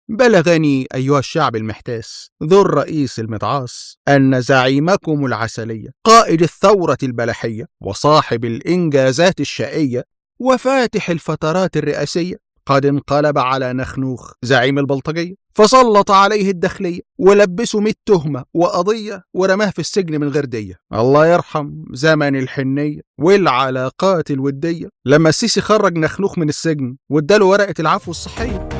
بلغني أيها الشعب المحتاس ذو الرئيس المدعاس أن زعيمكم العسلية قائد الثورة البلحية وصاحب الإنجازات الشقية وفاتح الفترات الرئاسية قد انقلب على نخنوخ زعيم البلطجية فسلط عليه الداخلية ولبسه مية تهمة وقضية ورماه في السجن من غير دية الله يرحم زمن الحنية والعلاقات الودية لما السيسي خرج نخنوخ من السجن واداله ورقة العفو الصحية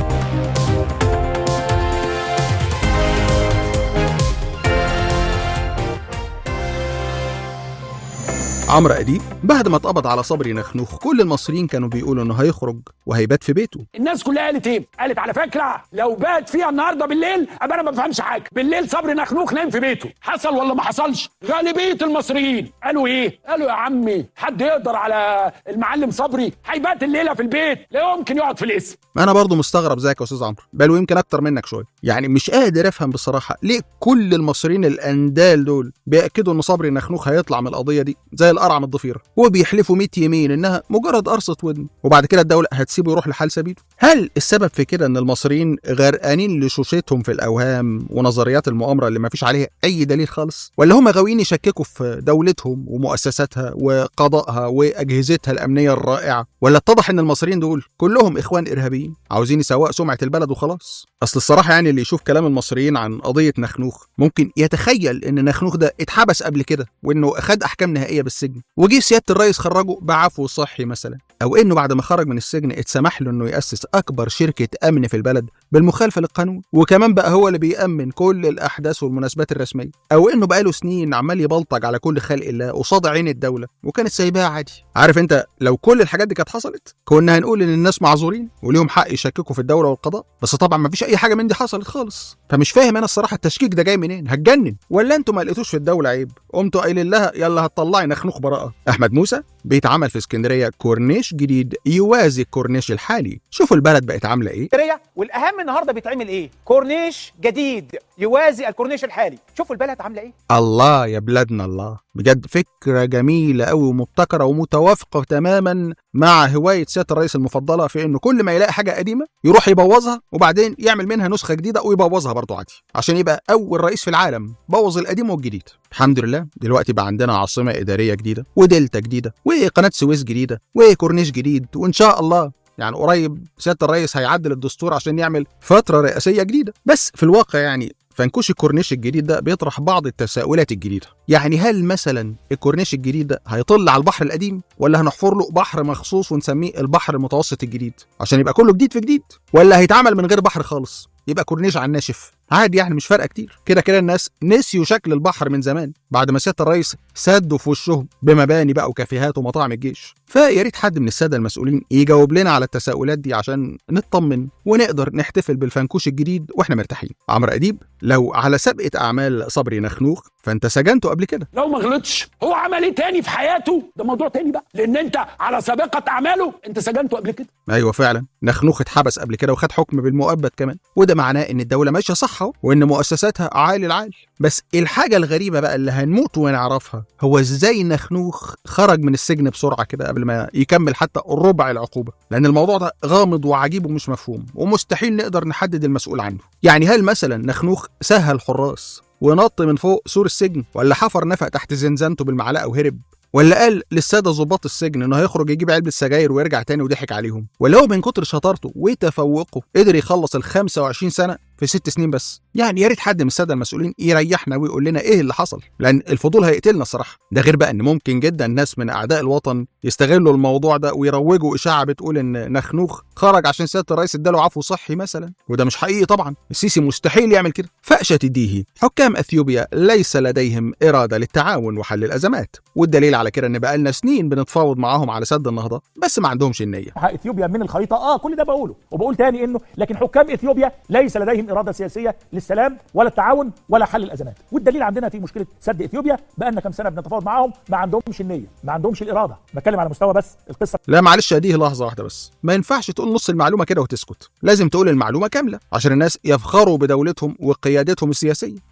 عمرو أديب بعد ما اتقبض على صبري نخنوخ كل المصريين كانوا بيقولوا انه هيخرج وهيبات في بيته الناس كلها قالت ايه؟ قالت على فكره لو بات فيها النهارده بالليل ابقى انا ما بفهمش حاجه، بالليل صبري نخنوخ نايم في بيته، حصل ولا ما حصلش؟ غالبيه المصريين قالوا ايه؟ قالوا يا عمي حد يقدر على المعلم صبري هيبات الليله في البيت، لا يمكن يقعد في الاسم. انا برضو مستغرب زيك يا استاذ عمرو بل ويمكن اكتر منك شويه يعني مش قادر افهم بصراحه ليه كل المصريين الاندال دول بياكدوا ان صبري نخنوخ هيطلع من القضيه دي زي القرع من الضفيره وبيحلفوا 100 يمين انها مجرد قرصه ودن وبعد كده الدوله هتسيبه يروح لحال سبيله هل السبب في كده ان المصريين غرقانين لشوشتهم في الاوهام ونظريات المؤامره اللي ما فيش عليها اي دليل خالص ولا هم غاويين يشككوا في دولتهم ومؤسساتها وقضائها واجهزتها الامنيه الرائعه ولا اتضح ان المصريين دول كلهم اخوان ارهابيين عاوزين يسوقوا سمعه البلد وخلاص اصل الصراحه يعني اللي يشوف كلام المصريين عن قضيه نخنوخ ممكن يتخيل ان نخنوخ ده اتحبس قبل كده وانه اخد احكام نهائيه بالسجن وجي سياده الرئيس خرجه بعفو صحي مثلا او انه بعد ما خرج من السجن اتسمح له انه ياسس اكبر شركه امن في البلد بالمخالفه للقانون وكمان بقى هو اللي بيامن كل الاحداث والمناسبات الرسميه او انه بقاله سنين عمال يبلطج على كل خلق الله قصاد عين الدوله وكانت سايباها عادي عارف انت لو كل الحاجات دي كانت حصلت كنا هنقول ان الناس معذورين وليهم حق يشككوا في الدوله والقضاء بس طبعا ما فيش اي حاجه من دي حصلت خالص فمش فاهم انا الصراحه التشكيك ده جاي منين هتجنن ولا انتوا ما لقيتوش في الدوله عيب قمتوا قايلين لها يلا هتطلعي نخنوخ براءه احمد موسى بيتعمل في اسكندريه كورنيش جديد يوازي الكورنيش الحالي شوفوا البلد بقت عامله ايه اسكندريه والاهم النهارده بيتعمل ايه كورنيش جديد يوازي الكورنيش الحالي شوفوا البلد عامله ايه الله يا بلادنا الله بجد فكرة جميلة أوي ومبتكرة ومتوافقة تماما مع هواية سيادة الرئيس المفضلة في إنه كل ما يلاقي حاجة قديمة يروح يبوظها وبعدين يعمل منها نسخة جديدة ويبوظها برضه عادي عشان يبقى أول رئيس في العالم بوظ القديم والجديد الحمد لله دلوقتي بقى عندنا عاصمة إدارية جديدة ودلتا جديدة وقناة سويس جديدة وكورنيش جديد وإن شاء الله يعني قريب سياده الرئيس هيعدل الدستور عشان يعمل فتره رئاسيه جديده بس في الواقع يعني فنكوش الكورنيش الجديد ده بيطرح بعض التساؤلات الجديده يعني هل مثلا الكورنيش الجديد ده هيطل على البحر القديم ولا هنحفر له بحر مخصوص ونسميه البحر المتوسط الجديد عشان يبقى كله جديد في جديد ولا هيتعمل من غير بحر خالص يبقى كورنيش على الناشف عادي يعني مش فارقه كتير كده كده الناس نسيوا شكل البحر من زمان بعد ما سياده الرئيس سدوا في وشهم بمباني بقى وكافيهات ومطاعم الجيش فيا ريت حد من الساده المسؤولين يجاوب لنا على التساؤلات دي عشان نطمن ونقدر نحتفل بالفنكوش الجديد واحنا مرتاحين عمرو اديب لو على سابقه اعمال صبري نخنوخ فانت سجنته قبل كده لو ما غلطش هو عمل ايه تاني في حياته ده موضوع تاني بقى لان انت على سابقه اعماله انت سجنته قبل كده ايوه فعلا نخنوخ اتحبس قبل كده وخد حكم بالمؤبد كمان وده معناه ان الدوله ماشيه صح اهو وان مؤسساتها عالي العال بس الحاجه الغريبه بقى اللي هنموت ونعرفها هو ازاي نخنوخ خرج من السجن بسرعه كده قبل ما يكمل حتى ربع العقوبه لان الموضوع ده غامض وعجيب ومش مفهوم ومستحيل نقدر نحدد المسؤول عنه يعني هل مثلا نخنوخ سهل حراس ونط من فوق سور السجن ولا حفر نفق تحت زنزانته بالمعلقه وهرب ولا قال للساده ظباط السجن انه هيخرج يجيب علبه سجاير ويرجع تاني وضحك عليهم ولا هو من كتر شطارته وتفوقه قدر يخلص ال 25 سنه في ست سنين بس يعني يا ريت حد من الساده المسؤولين يريحنا ويقول لنا ايه اللي حصل لان الفضول هيقتلنا الصراحه ده غير بقى ان ممكن جدا ناس من اعداء الوطن يستغلوا الموضوع ده ويروجوا اشاعه بتقول ان نخنوخ خرج عشان سياده الرئيس اداله عفو صحي مثلا وده مش حقيقي طبعا السيسي مستحيل يعمل كده فأشة الديهي حكام اثيوبيا ليس لديهم اراده للتعاون وحل الازمات والدليل على كده ان بقالنا سنين بنتفاوض معاهم على سد النهضه بس ما عندهمش النيه اثيوبيا من الخريطه اه كل ده بقوله وبقول تاني انه لكن حكام اثيوبيا ليس لديهم اراده سياسيه للسلام ولا التعاون ولا حل الازمات والدليل عندنا في مشكله سد اثيوبيا بقالنا كام سنه بنتفاوض معاهم ما عندهمش النيه ما عندهمش الاراده بتكلم على مستوى بس القصه لا معلش اديه لحظه واحده بس ما ينفعش تقول نص المعلومه كده وتسكت لازم تقول المعلومه كامله عشان الناس يفخروا بدولتهم وقيادتهم السياسيه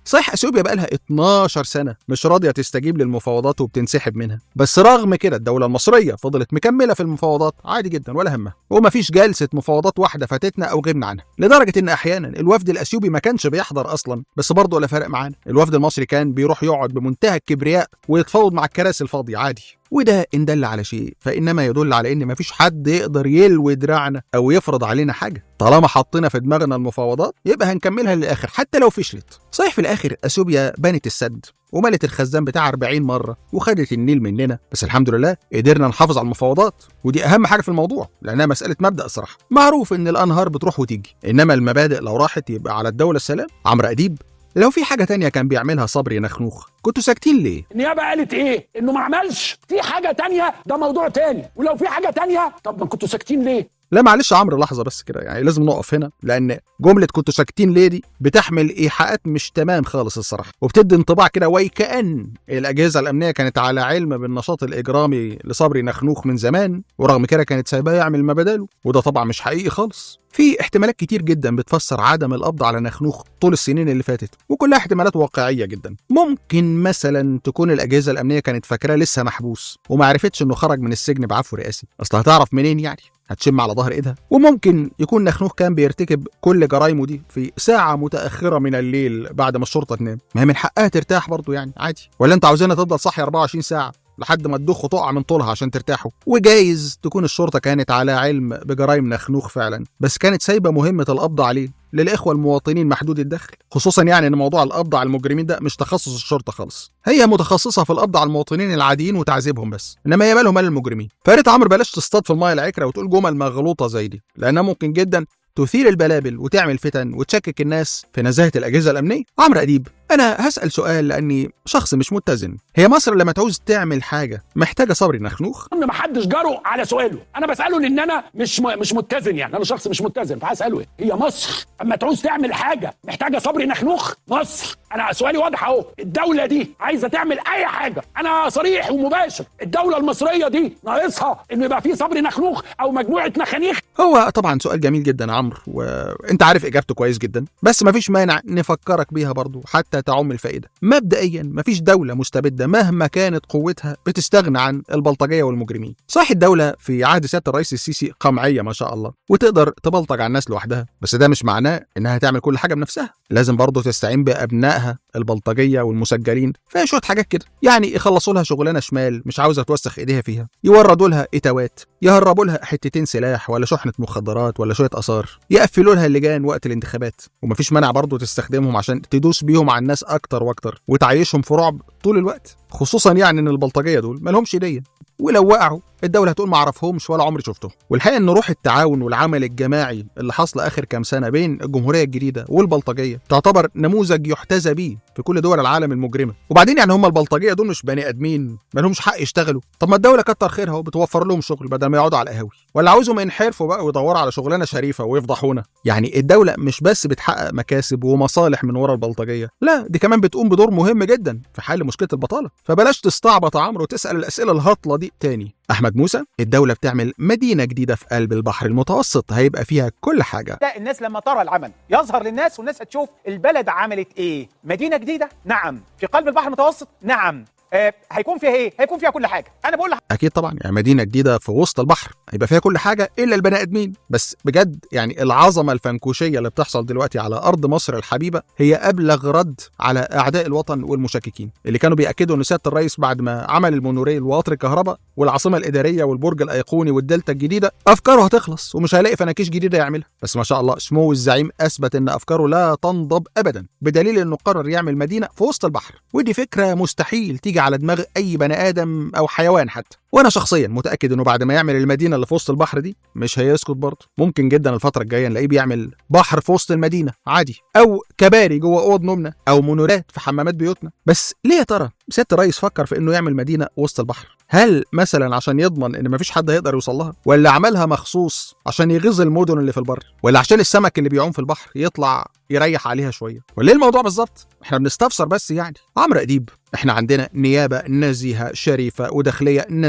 صحيح اثيوبيا بقى لها 12 سنه مش راضيه تستجيب للمفاوضات وبتنسحب منها بس رغم كده الدوله المصريه فضلت مكمله في المفاوضات عادي جدا ولا همها ومفيش جلسه مفاوضات واحده فاتتنا او غبنا عنها لدرجه ان احيانا الوفد الاثيوبي ما كانش بيحضر اصلا بس برضه ولا فارق معانا الوفد المصري كان بيروح يقعد بمنتهى الكبرياء ويتفاوض مع الكراسي الفاضيه عادي وده إن دل على شيء فإنما يدل على إن مفيش حد يقدر يلوي دراعنا أو يفرض علينا حاجة طالما حطينا في دماغنا المفاوضات يبقى هنكملها للآخر حتى لو فشلت صحيح في الآخر أثيوبيا بنت السد وملت الخزان بتاع 40 مرة وخدت النيل مننا بس الحمد لله قدرنا نحافظ على المفاوضات ودي أهم حاجة في الموضوع لأنها مسألة مبدأ الصراحة معروف إن الأنهار بتروح وتيجي إنما المبادئ لو راحت يبقى على الدولة السلام عمرو أديب لو في حاجة تانية كان بيعملها صبري نخنوخ كنتوا ساكتين ليه؟ النيابه قالت ايه انه ما عملش في حاجه تانية ده موضوع تاني ولو في حاجه تانية طب ما كنتوا ساكتين ليه لا معلش يا عمرو لحظه بس كده يعني لازم نقف هنا لان جمله كنتوا ساكتين ليه دي بتحمل ايحاءات مش تمام خالص الصراحه وبتدي انطباع كده ويكأن الاجهزه الامنيه كانت على علم بالنشاط الاجرامي لصبري نخنوخ من زمان ورغم كده كانت سايباه يعمل ما بداله وده طبعا مش حقيقي خالص في احتمالات كتير جدا بتفسر عدم القبض على نخنوخ طول السنين اللي فاتت وكلها احتمالات واقعيه جدا ممكن مثلا تكون الاجهزه الامنيه كانت فاكراه لسه محبوس وما عرفتش انه خرج من السجن بعفو رئاسي اصل هتعرف منين يعني هتشم على ظهر ايدها وممكن يكون نخنوخ كان بيرتكب كل جرايمه دي في ساعة متأخرة من الليل بعد ما الشرطة تنام ما هي من حقها ترتاح برضه يعني عادي ولا انت عاوزينها تفضل صاحية 24 ساعة لحد ما تدخ وتقع من طولها عشان ترتاحوا وجايز تكون الشرطة كانت على علم بجرائم نخنوخ فعلا بس كانت سايبة مهمة القبض عليه للإخوة المواطنين محدود الدخل خصوصا يعني ان موضوع القبض على المجرمين ده مش تخصص الشرطة خالص هي متخصصة في القبض على المواطنين العاديين وتعذيبهم بس انما هي مالهم مال المجرمين فقالت عمرو بلاش تصطاد في المايه العكرة وتقول جمل مغلوطة زي دي لانها ممكن جدا تثير البلابل وتعمل فتن وتشكك الناس في نزاهة الأجهزة الأمنية عمرو أديب أنا هسأل سؤال لأني شخص مش متزن هي مصر لما تعوز تعمل حاجة محتاجة صبري نخنوخ ان ما حدش جاره على سؤاله انا بساله لان انا مش م... مش متزن يعني انا شخص مش متزن فهساله ايه هي مصر اما تعوز تعمل حاجه محتاجه صبري نخنوخ مصر انا سؤالي واضح اهو الدوله دي عايزه تعمل اي حاجه انا صريح ومباشر الدوله المصريه دي ناقصها انه يبقى في صبري نخنوخ او مجموعه نخانيخ هو طبعا سؤال جميل جدا يا عمرو وانت عارف اجابته كويس جدا بس مفيش مانع نفكرك بيها برضو حتى تعم الفائده مبدئيا مفيش دوله مستبده مهما كانت قوتها بتستغنى عن البلطجيه والمجرمين صح الدوله في عهد سياده الرئيس السيسي قمعيه ما شاء الله وتقدر تبلطج على الناس لوحدها بس ده مش معناه انها تعمل كل حاجه بنفسها لازم برضه تستعين بابنائها البلطجيه والمسجلين فيها شويه حاجات كده يعني يخلصوا لها شغلانه شمال مش عاوزه توسخ ايديها فيها يوردوا لها اتوات يهربوا لها حتتين سلاح ولا شحنه مخدرات ولا شويه اثار يقفلوا لها اللجان وقت الانتخابات ومفيش مانع برضه تستخدمهم عشان تدوس بيهم على الناس اكتر واكتر وتعيشهم في رعب طول الوقت خصوصا يعني ان البلطجيه دول مالهمش ديه ولو وقعوا الدوله هتقول ما اعرفهمش ولا عمري شفتهم والحقيقه ان روح التعاون والعمل الجماعي اللي حصل اخر كام سنه بين الجمهوريه الجديده والبلطجيه تعتبر نموذج يحتذى بيه في كل دول العالم المجرمه وبعدين يعني هم البلطجيه دول مش بني ادمين ما لهمش حق يشتغلوا طب ما الدوله كتر خيرها وبتوفر لهم شغل بدل ما يقعدوا على القهاوي ولا عاوزهم ينحرفوا بقى ويدوروا على شغلانه شريفه ويفضحونا يعني الدوله مش بس بتحقق مكاسب ومصالح من ورا البلطجيه لا دي كمان بتقوم بدور مهم جدا في حل مشكله البطاله فبلاش تستعبط يا عمرو وتسال الاسئله الهطله دي تاني احمد موسى الدوله بتعمل مدينه جديده في قلب البحر المتوسط هيبقى فيها كل حاجه لا الناس لما ترى العمل يظهر للناس والناس هتشوف البلد عملت ايه مدينه جديده نعم في قلب البحر المتوسط نعم آه هيكون فيها ايه هيكون فيها كل حاجه انا بقول لح- اكيد طبعا يعني مدينه جديده في وسط البحر هيبقى فيها كل حاجه الا البني ادمين بس بجد يعني العظمه الفنكوشيه اللي بتحصل دلوقتي على ارض مصر الحبيبه هي ابلغ رد على اعداء الوطن والمشككين اللي كانوا بياكدوا ان سياده الرئيس بعد ما عمل المونوريل وقطر الكهرباء والعاصمه الاداريه والبرج الايقوني والدلتا الجديده افكاره هتخلص ومش هيلاقي فناكيش جديده يعملها بس ما شاء الله سمو الزعيم اثبت ان افكاره لا تنضب ابدا بدليل انه قرر يعمل مدينه في وسط البحر ودي فكره مستحيل تيجي على دماغ اي بني ادم او حيوان حتى وانا شخصيا متاكد انه بعد ما يعمل المدينه اللي في وسط البحر دي مش هيسكت برضه ممكن جدا الفتره الجايه نلاقيه بيعمل بحر في وسط المدينه عادي او كباري جوه اوض نومنا او مونورات في حمامات بيوتنا بس ليه يا ترى سياده الرئيس فكر في انه يعمل مدينه وسط البحر هل مثلا عشان يضمن ان مفيش حد هيقدر يوصل لها ولا عملها مخصوص عشان يغيظ المدن اللي في البر ولا عشان السمك اللي بيعوم في البحر يطلع يريح عليها شويه ولا ايه الموضوع بالظبط احنا بنستفسر بس يعني عمرو اديب احنا عندنا نيابه نزيهه شريفه وداخليه نزيهه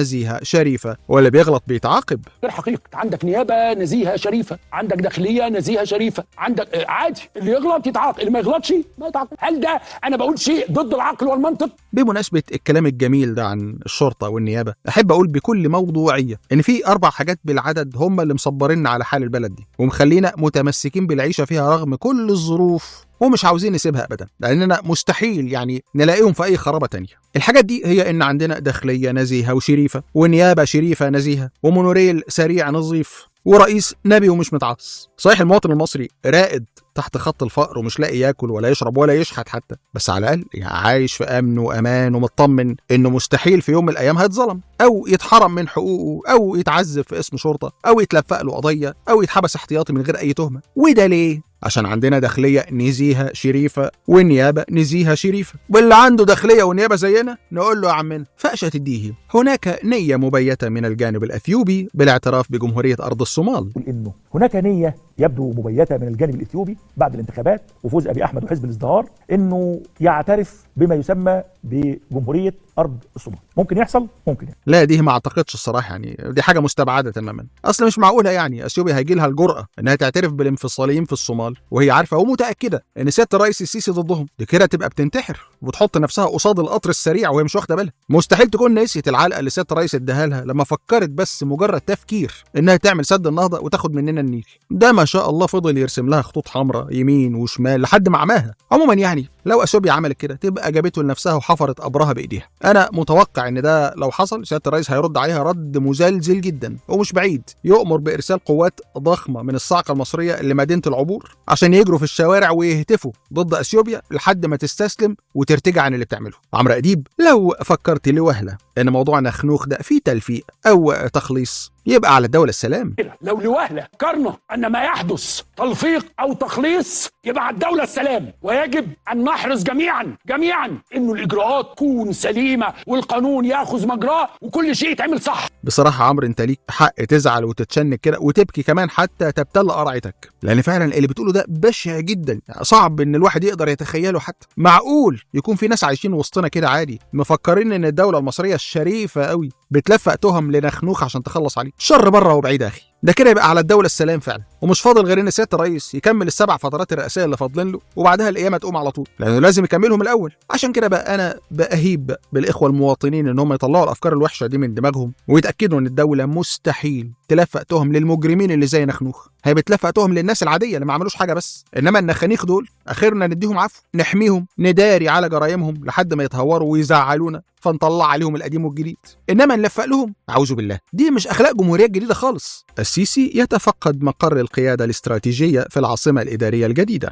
نزيهه شريفه واللي بيغلط بيتعاقب غير حقيقي عندك نيابه نزيهه شريفه عندك داخليه نزيهه شريفه عندك آه، عادي اللي يغلط يتعاقب اللي ما يغلطش ما يتعاقب هل ده انا بقول شيء ضد العقل والمنطق بمناسبة الكلام الجميل ده عن الشرطة والنيابة أحب أقول بكل موضوعية إن في أربع حاجات بالعدد هم اللي مصبريننا على حال البلد دي ومخلينا متمسكين بالعيشة فيها رغم كل الظروف ومش عاوزين نسيبها ابدا لاننا مستحيل يعني نلاقيهم في اي خرابه تانية الحاجات دي هي ان عندنا داخليه نزيهه وشريفه ونيابه شريفه نزيهه ومونوريل سريع نظيف ورئيس نبي ومش متعص صحيح المواطن المصري رائد تحت خط الفقر ومش لاقي ياكل ولا يشرب ولا يشحت حتى بس على الاقل يعني عايش في امن وامان ومطمن انه مستحيل في يوم من الايام هيتظلم او يتحرم من حقوقه او يتعذب في اسم شرطه او يتلفق له قضيه او يتحبس احتياطي من غير اي تهمه وده ليه عشان عندنا داخلية نزيهة شريفة والنيابة نزيهة شريفة واللي عنده داخلية ونيابة زينا نقول له يا عمنا فأشة تديه هناك نية مبيتة من الجانب الأثيوبي بالاعتراف بجمهورية أرض الصومال يقول انه هناك نيه يبدو مبيته من الجانب الاثيوبي بعد الانتخابات وفوز ابي احمد وحزب الازدهار انه يعترف بما يسمى بجمهوريه ارض الصومال ممكن يحصل ممكن يحصل. لا دي ما اعتقدش الصراحه يعني دي حاجه مستبعده تماما اصل مش معقوله يعني اثيوبيا هيجي لها الجرأه انها تعترف بالانفصاليين في الصومال وهي عارفه ومتاكده ان سياده الرئيس السيسي ضدهم دي كده تبقى بتنتحر وتحط نفسها قصاد القطر السريع وهي مش واخده بالها مستحيل تكون نسيت العلقه اللي سياده الرئيس اداها لها لما فكرت بس مجرد تفكير انها تعمل سد النهضه وتاخد مننا النيل ده ما شاء الله فضل يرسم لها خطوط حمراء يمين وشمال لحد ما عماها عموما يعني لو اثيوبيا عملت كده تبقى جابته لنفسها وحفرت قبرها بايديها انا متوقع ان ده لو حصل سياده الرئيس هيرد عليها رد مزلزل جدا ومش بعيد يؤمر بارسال قوات ضخمه من الصاعقه المصريه لمدينه العبور عشان يجروا في الشوارع ويهتفوا ضد اثيوبيا لحد ما تستسلم وترتجع عن اللي بتعمله عمرو اديب لو فكرت لوهله ان موضوع نخنوخ ده فيه تلفيق او تخليص يبقى على الدوله السلام كده لو لوهله فكرنا ان ما يحدث تلفيق او تخليص يبقى على الدوله السلام ويجب ان نحرص جميعا جميعا انه الاجراءات تكون سليمه والقانون ياخذ مجراه وكل شيء يتعمل صح بصراحة عمرو انت ليك حق تزعل وتتشنج كده وتبكي كمان حتى تبتل قرعتك لان فعلا اللي بتقوله ده بشع جدا صعب ان الواحد يقدر يتخيله حتى معقول يكون في ناس عايشين وسطنا كده عادي مفكرين ان الدولة المصرية الشريفة قوي بتلفق تهم لنخنوخ عشان تخلص عليه شر بره وبعيد يا اخي ده كده يبقى على الدولة السلام فعلا ومش فاضل غير ان سيادة الرئيس يكمل السبع فترات الرئاسية اللي فاضلين له وبعدها القيامة تقوم على طول لانه لازم يكملهم الاول عشان كده بقى انا باهيب بالاخوة المواطنين ان هم يطلعوا الافكار الوحشة دي من دماغهم ويتاكدوا ان الدولة مستحيل تلفق تهم للمجرمين اللي زي نخنوخ هي بتلفق تهم للناس العادية اللي ما عملوش حاجة بس انما النخانيخ دول اخرنا نديهم عفو نحميهم نداري على جرايمهم لحد ما يتهوروا ويزعلونا فنطلع عليهم القديم والجديد انما نلفق لهم اعوذ بالله دي مش اخلاق جمهوريه جديده خالص السيسي يتفقد مقر القياده الاستراتيجيه في العاصمه الاداريه الجديده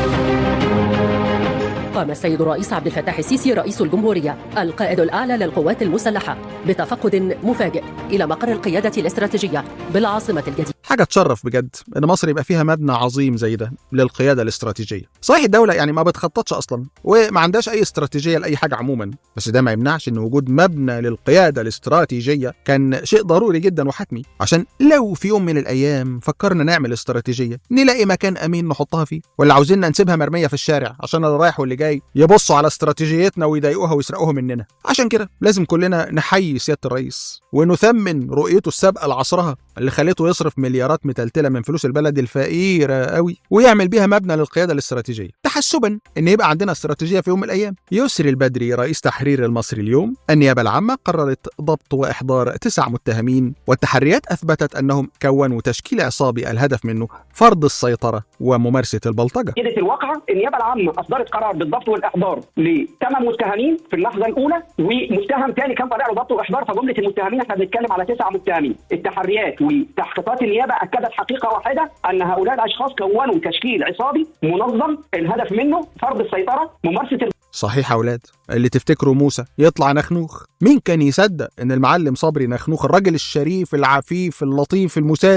قام السيد الرئيس عبد الفتاح السيسي رئيس الجمهورية القائد الأعلى للقوات المسلحة بتفقد مفاجئ إلى مقر القيادة الاستراتيجية بالعاصمة الجديدة حاجه تشرف بجد ان مصر يبقى فيها مبنى عظيم زي ده للقياده الاستراتيجيه صحيح الدوله يعني ما بتخططش اصلا وما عندهاش اي استراتيجيه لاي حاجه عموما بس ده ما يمنعش ان وجود مبنى للقياده الاستراتيجيه كان شيء ضروري جدا وحتمي عشان لو في يوم من الايام فكرنا نعمل استراتيجيه نلاقي مكان امين نحطها فيه ولا عاوزيننا نسيبها مرميه في الشارع عشان اللي رايح واللي جاي يبصوا على استراتيجيتنا ويضايقوها ويسرقوها مننا عشان كده لازم كلنا نحيي سياده الرئيس ونثمن رؤيته السابقه لعصرها اللي خليته يصرف مليارات متلتله من فلوس البلد الفقيره قوي ويعمل بيها مبنى للقياده الاستراتيجيه تحسبا ان يبقى عندنا استراتيجيه في يوم من الايام يسري البدري رئيس تحرير المصري اليوم النيابه العامه قررت ضبط واحضار تسع متهمين والتحريات اثبتت انهم كونوا تشكيل عصابي الهدف منه فرض السيطره وممارسه البلطجه نتيجه الواقعه النيابه العامه اصدرت قرار بالضبط والاحضار لثمان متهمين في اللحظه الاولى ومتهم ثاني كان طالع له ضبط واحضار فجمله المتهمين احنا بنتكلم على تسع متهمين التحريات وتحقيقات النيابه اكدت حقيقه واحده ان هؤلاء الاشخاص كونوا تشكيل عصابي منظم الهدف منه فرض السيطره ممارسه صحيح يا اولاد اللي تفتكروا موسى يطلع نخنوخ مين كان يصدق ان المعلم صبري نخنوخ الراجل الشريف العفيف اللطيف المسالم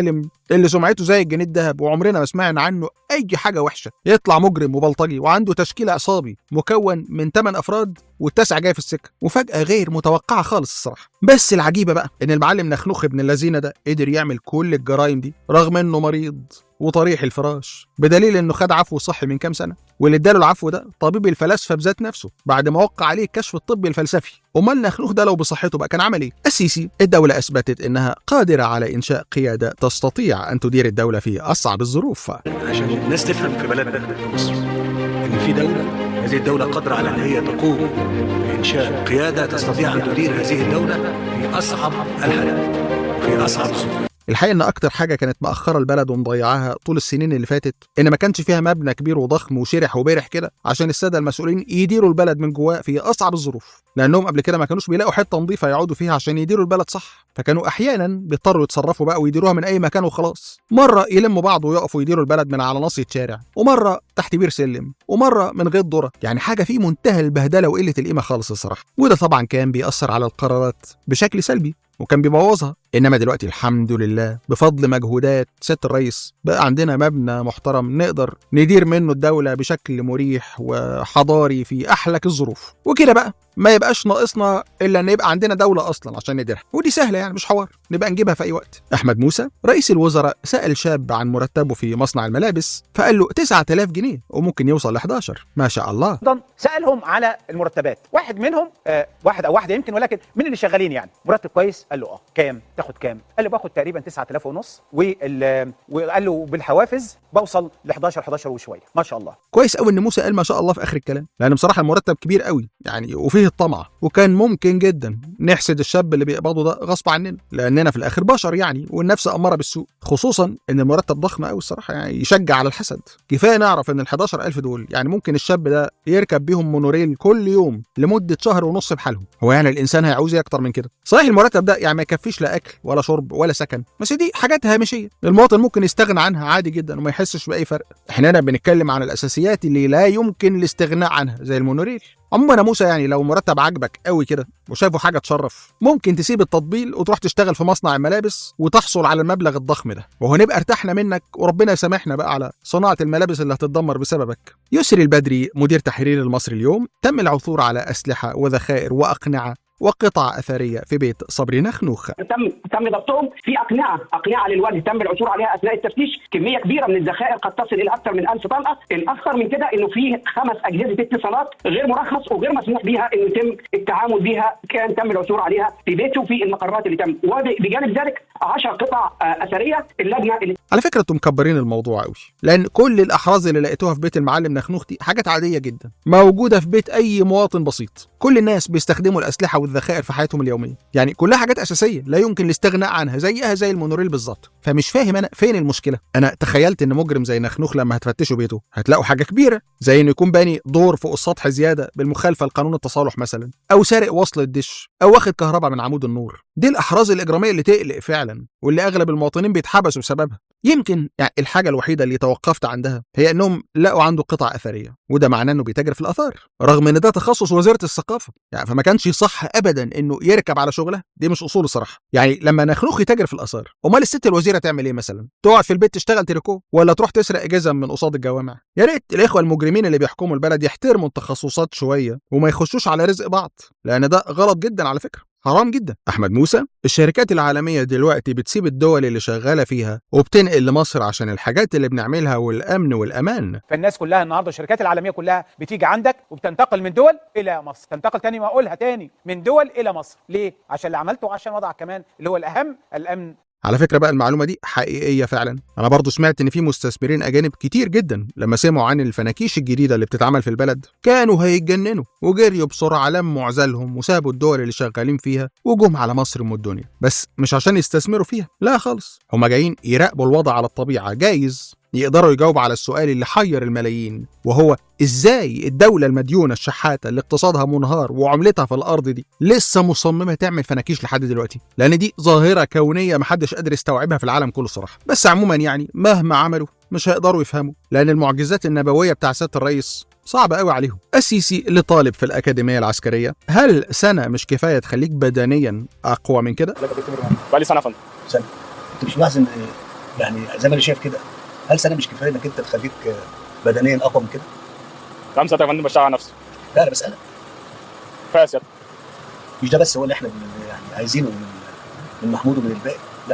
اللي سمعته زي الجنيه الذهب وعمرنا ما سمعنا عنه اي حاجه وحشه يطلع مجرم وبلطجي وعنده تشكيل عصابي مكون من 8 افراد والتاسع جاي في السكه مفاجاه غير متوقعه خالص الصراحه بس العجيبه بقى ان المعلم نخنوخ ابن اللذينه ده قدر يعمل كل الجرايم دي رغم انه مريض وطريح الفراش بدليل انه خد عفو صحي من كام سنه واللي اداله العفو ده طبيب الفلاسفه بذات نفسه بعد ما وقع عليه الكشف الطبي الفلسفي امال نخنوخ ده لو بصحته بقى كان عمل ايه السيسي الدوله اثبتت انها قادره على انشاء قياده تستطيع ان تدير الدوله في اصعب الظروف عشان الناس تفهم في بلدنا في مصر ان في دوله هذه الدوله قادره على ان هي تقوم بانشاء قياده تستطيع ان تدير هذه الدوله في اصعب الحالات في اصعب الظروف الحقيقه ان اكتر حاجه كانت مأخره البلد ومضيعاها طول السنين اللي فاتت ان ما كانش فيها مبنى كبير وضخم وشرح وبرح كده عشان الساده المسؤولين يديروا البلد من جواه في اصعب الظروف لانهم قبل كده ما كانوش بيلاقوا حته نظيفه يقعدوا فيها عشان يديروا البلد صح فكانوا احيانا بيضطروا يتصرفوا بقى ويديروها من اي مكان وخلاص مره يلموا بعض ويقفوا يديروا البلد من على ناصيه شارع ومره تحت بير سلم ومره من غير ذره يعني حاجه في منتهى البهدله وقله القيمه خالص الصراحه وده طبعا كان بيأثر على القرارات بشكل سلبي وكان بيبوظها انما دلوقتي الحمد لله بفضل مجهودات سياده الرئيس بقى عندنا مبنى محترم نقدر ندير منه الدوله بشكل مريح وحضاري في احلك الظروف وكده بقى ما يبقاش ناقصنا الا ان يبقى عندنا دوله اصلا عشان نديرها ودي سهله يعني مش حوار نبقى نجيبها في اي وقت احمد موسى رئيس الوزراء سال شاب عن مرتبه في مصنع الملابس فقال له 9000 جنيه وممكن يوصل ل 11 ما شاء الله ايضا سالهم على المرتبات واحد منهم آه واحد او واحده يمكن ولكن من اللي شغالين يعني مرتب كويس قال له اه كام تاخد كام قال له باخد تقريبا 9000 ونص وال وقال له بالحوافز بوصل ل 11 11 وشويه ما شاء الله كويس قوي ان موسى قال ما شاء الله في اخر الكلام لان بصراحه المرتب كبير قوي يعني وفيه الطمع وكان ممكن جدا نحسد الشاب اللي بيقبضه ده غصب عننا لاننا في الاخر بشر يعني والنفس اماره بالسوء خصوصا ان المرتب ضخم قوي الصراحه يعني يشجع على الحسد كفايه نعرف ان ال 11000 دول يعني ممكن الشاب ده يركب بيهم مونوريل كل يوم لمده شهر ونص بحالهم هو يعني الانسان هيعوز ايه اكتر من كده صحيح المرتب ده يعني ما يكفيش لا اكل ولا شرب ولا سكن بس دي حاجات هامشيه المواطن ممكن يستغنى عنها عادي جدا وما يحسش باي فرق احنا هنا بنتكلم عن الاساسيات اللي لا يمكن الاستغناء عنها زي المونوريل عموما يا موسى يعني لو مرتب عاجبك قوي كده وشايفه حاجه تشرف ممكن تسيب التطبيل وتروح تشتغل في مصنع الملابس وتحصل على المبلغ الضخم ده وهنبقى ارتحنا منك وربنا يسامحنا بقى على صناعه الملابس اللي هتتدمر بسببك يسري البدري مدير تحرير المصري اليوم تم العثور على اسلحه وذخائر واقنعه وقطع اثريه في بيت صبري نخنوخ تم تم ضبطهم في اقنعه اقنعه للوجه تم العثور عليها اثناء التفتيش كميه كبيره من الذخائر قد تصل الى اكثر من 1000 طلقه الاكثر من كده انه في خمس اجهزه اتصالات غير مرخص وغير مسموح بها انه يتم التعامل بها كان تم العثور عليها في بيته في المقرات اللي تم وبجانب ذلك 10 قطع آه، اثريه اللجنه اللي على فكره انتم مكبرين الموضوع قوي لان كل الاحراز اللي لقيتوها في بيت المعلم نخنوخ دي حاجات عاديه جدا موجوده في بيت اي مواطن بسيط كل الناس بيستخدموا الاسلحه والذخائر في حياتهم اليوميه يعني كلها حاجات اساسيه لا يمكن الاستغناء عنها زيها زي المونوريل بالظبط فمش فاهم انا فين المشكله انا تخيلت ان مجرم زي نخنوخ لما هتفتشوا بيته هتلاقوا حاجه كبيره زي انه يكون باني دور فوق السطح زياده بالمخالفه لقانون التصالح مثلا او سارق وصل الدش او واخد كهرباء من عمود النور دي الاحراز الاجراميه اللي تقلق فعلا واللي اغلب المواطنين بيتحبسوا بسببها يمكن يعني الحاجه الوحيده اللي توقفت عندها هي انهم لقوا عنده قطع اثريه وده معناه انه بيتاجر في الاثار رغم ان ده تخصص وزاره الثقافه يعني فما كانش صح ابدا انه يركب على شغله دي مش اصول الصراحه يعني لما نخنوخ يتاجر في الاثار امال الست الوزيره تعمل ايه مثلا تقعد في البيت تشتغل تريكو ولا تروح تسرق جزم من قصاد الجوامع يا ريت الاخوه المجرمين اللي بيحكموا البلد يحترموا التخصصات شويه وما يخشوش على رزق بعض لان ده غلط جدا على فكره حرام جدا احمد موسى الشركات العالميه دلوقتي بتسيب الدول اللي شغاله فيها وبتنقل لمصر عشان الحاجات اللي بنعملها والامن والامان فالناس كلها النهارده الشركات العالميه كلها بتيجي عندك وبتنتقل من دول الى مصر تنتقل تاني ما اقولها تاني من دول الى مصر ليه عشان اللي عملته عشان وضعك كمان اللي هو الاهم الامن على فكره بقى المعلومه دي حقيقيه فعلا انا برضو سمعت ان في مستثمرين اجانب كتير جدا لما سمعوا عن الفناكيش الجديده اللي بتتعمل في البلد كانوا هيتجننوا وجريوا بسرعه لموا عزلهم وسابوا الدول اللي شغالين فيها وجم على مصر ام الدنيا بس مش عشان يستثمروا فيها لا خالص هما جايين يراقبوا الوضع على الطبيعه جايز يقدروا يجاوبوا على السؤال اللي حير الملايين وهو ازاي الدولة المديونة الشحاتة اللي اقتصادها منهار وعملتها في الأرض دي لسه مصممة تعمل فناكيش لحد دلوقتي لأن دي ظاهرة كونية محدش قادر يستوعبها في العالم كله صراحة بس عموما يعني مهما عملوا مش هيقدروا يفهموا لأن المعجزات النبوية بتاع سيادة الرئيس صعبة قوي عليهم السيسي اللي طالب في الأكاديمية العسكرية هل سنة مش كفاية تخليك بدنيا أقوى من كده؟ بقى لي سنه يا فندم سنه انت مش ملاحظ ان يعني زي ما انا شايف كده هل سنه مش كفايه انك انت تخليك آه، بدنيا اقوى من كده؟ خمسة يا فندم بشتغل على نفسي لا انا بسالك كفايه يا سيادة مش ده بس هو اللي احنا بن- يعني عايزينه من من محمود ومن الباقي لا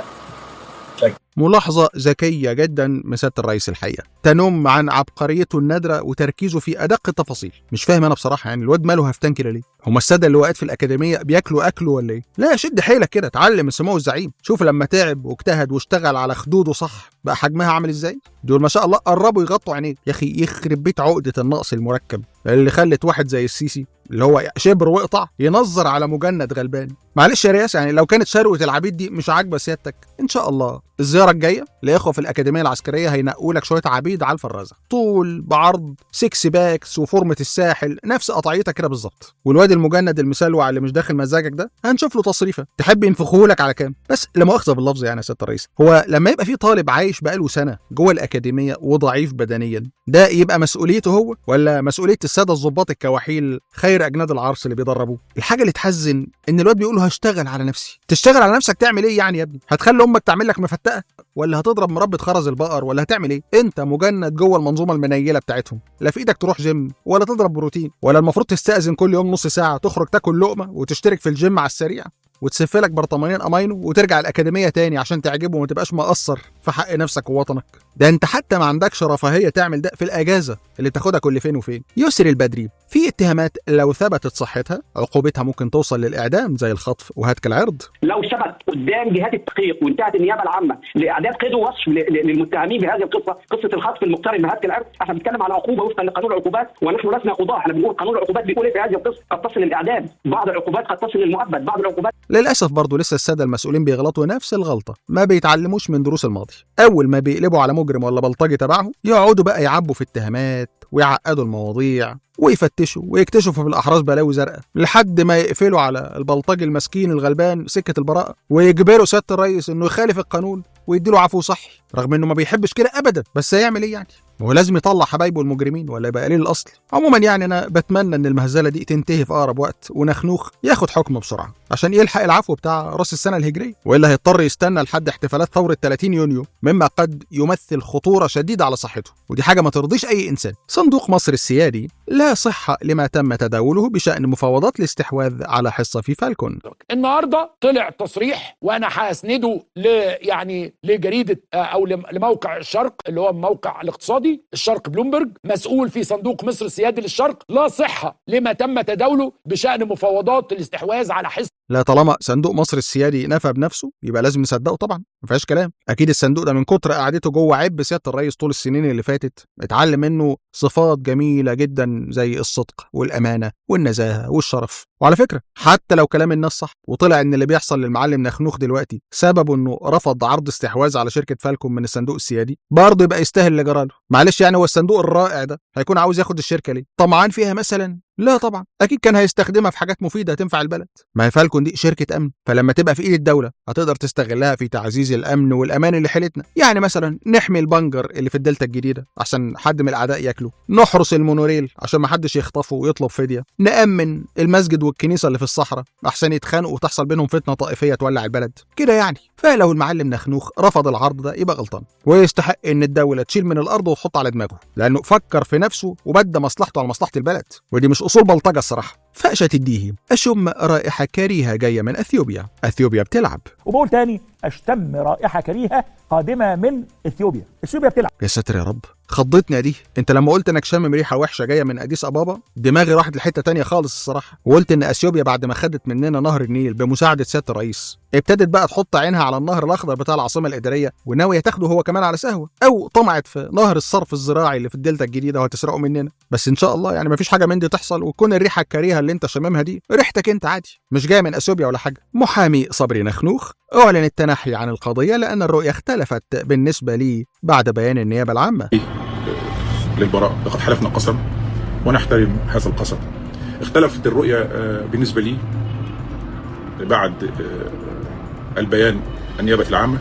ملاحظة ذكية جدا من سيادة الرئيس الحقيقة تنم عن عبقريته النادرة وتركيزه في أدق التفاصيل مش فاهم أنا بصراحة يعني الواد ماله هفتان كده ليه هما السادة اللي وقت في الأكاديمية بياكلوا أكله ولا إيه لا شد حيلك كده اتعلم من سمو الزعيم شوف لما تعب واجتهد واشتغل على خدوده صح بقى حجمها عامل إزاي دول ما شاء الله قربوا يغطوا عينيه يا أخي يخرب بيت عقدة النقص المركب اللي خلت واحد زي السيسي اللي هو شبر وقطع ينظر على مجند غلبان معلش يا رياس يعني لو كانت ثروه العبيد دي مش عاجبه سيادتك ان شاء الله الزياره الجايه لاخوه في الاكاديميه العسكريه هينقوا لك شويه عبيد على الفرازه طول بعرض سكس باكس وفورمه الساحل نفس قطعيتك كده بالظبط والواد المجند المسلوع اللي مش داخل مزاجك ده هنشوف له تصريفه تحب ينفخوه لك على كام بس لا مؤاخذه باللفظ يعني يا سياده الرئيس هو لما يبقى في طالب عايش بقاله سنه جوه الاكاديميه وضعيف بدنيا ده يبقى مسؤوليته هو ولا مسؤوليه الساده الضباط الكواحيل خير اجناد العرس اللي بيدربوه الحاجه اللي تحزن ان الواد بيقول له هشتغل على نفسي تشتغل على نفسك تعمل ايه يعني يا ابني هتخلي امك تعمل لك مفتقه ولا هتضرب مربة خرز البقر ولا هتعمل ايه انت مجند جوه المنظومه المنيله بتاعتهم لا في ايدك تروح جيم ولا تضرب بروتين ولا المفروض تستأذن كل يوم نص ساعه تخرج تاكل لقمه وتشترك في الجيم على السريع وتسف لك برطمانين امينو وترجع الاكاديميه تاني عشان تعجبه وما تبقاش مقصر في حق نفسك ووطنك ده انت حتى ما عندكش رفاهيه تعمل ده في الاجازه اللي تاخدها كل فين وفين يسري البدري في اتهامات لو ثبتت صحتها عقوبتها ممكن توصل للاعدام زي الخطف وهتك العرض لو ثبت قدام جهات التحقيق وانتهت النيابه العامه لاعداد قيد ووصف ل- ل- للمتهمين بهذه القصه قصه الخطف المقترن بهتك العرض احنا بنتكلم على عقوبه وفقا لقانون العقوبات ونحن لسنا قضاه احنا بنقول قانون العقوبات بيقول ايه في هذه القصه قد تصل للاعدام بعض العقوبات قد تصل للمؤبد بعض العقوبات للاسف برضه لسه الساده المسؤولين بيغلطوا نفس الغلطه ما بيتعلموش من دروس الماضي اول ما بيقلبوا على مجرم ولا بلطجي تبعهم يقعدوا بقى يعبوا في التهمات ويعقدوا المواضيع ويفتشوا ويكتشفوا في الاحراز بلاوي زرقاء لحد ما يقفلوا على البلطجي المسكين الغلبان سكه البراءه ويجبروا سياده الرئيس انه يخالف القانون ويديله عفو صحي رغم انه ما بيحبش كده ابدا بس هيعمل ايه يعني هو لازم يطلع حبايبه المجرمين ولا يبقى قليل الاصل عموما يعني انا بتمنى ان المهزله دي تنتهي في اقرب وقت ونخنوخ ياخد حكم بسرعه عشان يلحق العفو بتاع راس السنه الهجريه والا هيضطر يستنى لحد احتفالات ثوره 30 يونيو مما قد يمثل خطوره شديده على صحته ودي حاجه ما ترضيش اي انسان صندوق مصر السيادي لا صحه لما تم تداوله بشان مفاوضات الاستحواذ على حصه في فالكون النهارده طلع تصريح وانا هسنده ل يعني لجريده آه، او لم- لموقع الشرق اللي هو الموقع الاقتصادي الشرق بلومبرج مسؤول في صندوق مصر السيادي للشرق لا صحه لما تم تداوله بشان مفاوضات الاستحواذ على حصه لا طالما صندوق مصر السيادي نفى بنفسه يبقى لازم نصدقه طبعا ما فيهاش كلام اكيد الصندوق ده من كتر قعدته جوه عب سياده الرئيس طول السنين اللي فاتت اتعلم منه صفات جميله جدا زي الصدق والامانه والنزاهه والشرف وعلى فكره حتى لو كلام الناس صح وطلع ان اللي بيحصل للمعلم نخنوخ دلوقتي سببه انه رفض عرض استحواذ على شركه فالكون من الصندوق السيادي برضه يبقى يستاهل اللي جراله معلش يعني هو الصندوق الرائع ده هيكون عاوز ياخد الشركه ليه طمعان فيها مثلا لا طبعا اكيد كان هيستخدمها في حاجات مفيده تنفع البلد ما هي فالكون دي شركه امن فلما تبقى في ايد الدوله هتقدر تستغلها في تعزيز الامن والامان اللي حيلتنا يعني مثلا نحمي البنجر اللي في الدلتا الجديده عشان حد من الاعداء ياكله نحرس المونوريل عشان ما حدش يخطفه ويطلب فديه نامن المسجد والكنيسه اللي في الصحراء عشان يتخانقوا وتحصل بينهم فتنه طائفيه تولع البلد كده يعني فلو المعلم نخنوخ رفض العرض ده يبقى غلطان ويستحق ان الدوله تشيل من الارض وتحط على دماغه لانه فكر في نفسه وبدى مصلحته على مصلحه البلد ودي مش اصول بلطجه الصراحه فأشة الديه أشم رائحة كريهة جاية من أثيوبيا أثيوبيا بتلعب وبقول تاني اشتم رائحه كريهه قادمه من اثيوبيا اثيوبيا بتلعب يا ساتر يا رب خضتني يا دي انت لما قلت انك شامم ريحه وحشه جايه من اديس ابابا دماغي راحت لحته تانية خالص الصراحه وقلت ان اثيوبيا بعد ما خدت مننا نهر النيل بمساعده سياده الرئيس ابتدت بقى تحط عينها على النهر الاخضر بتاع العاصمه الاداريه وناويه تاخده هو كمان على سهوه او طمعت في نهر الصرف الزراعي اللي في الدلتا الجديده وهتسرقه مننا بس ان شاء الله يعني مفيش حاجه من دي تحصل وتكون الريحه الكريهه اللي انت شاممها دي ريحتك انت عادي مش جايه من اثيوبيا ولا حاجه محامي صبري نخنوخ اعلن التنحي عن القضيه لان الرؤيه اختلفت بالنسبه لي بعد بيان النيابه العامه للبراء لقد حلفنا قسم ونحترم هذا القسم اختلفت الرؤية آه، بالنسبة لي بعد آه، البيان النيابة العامة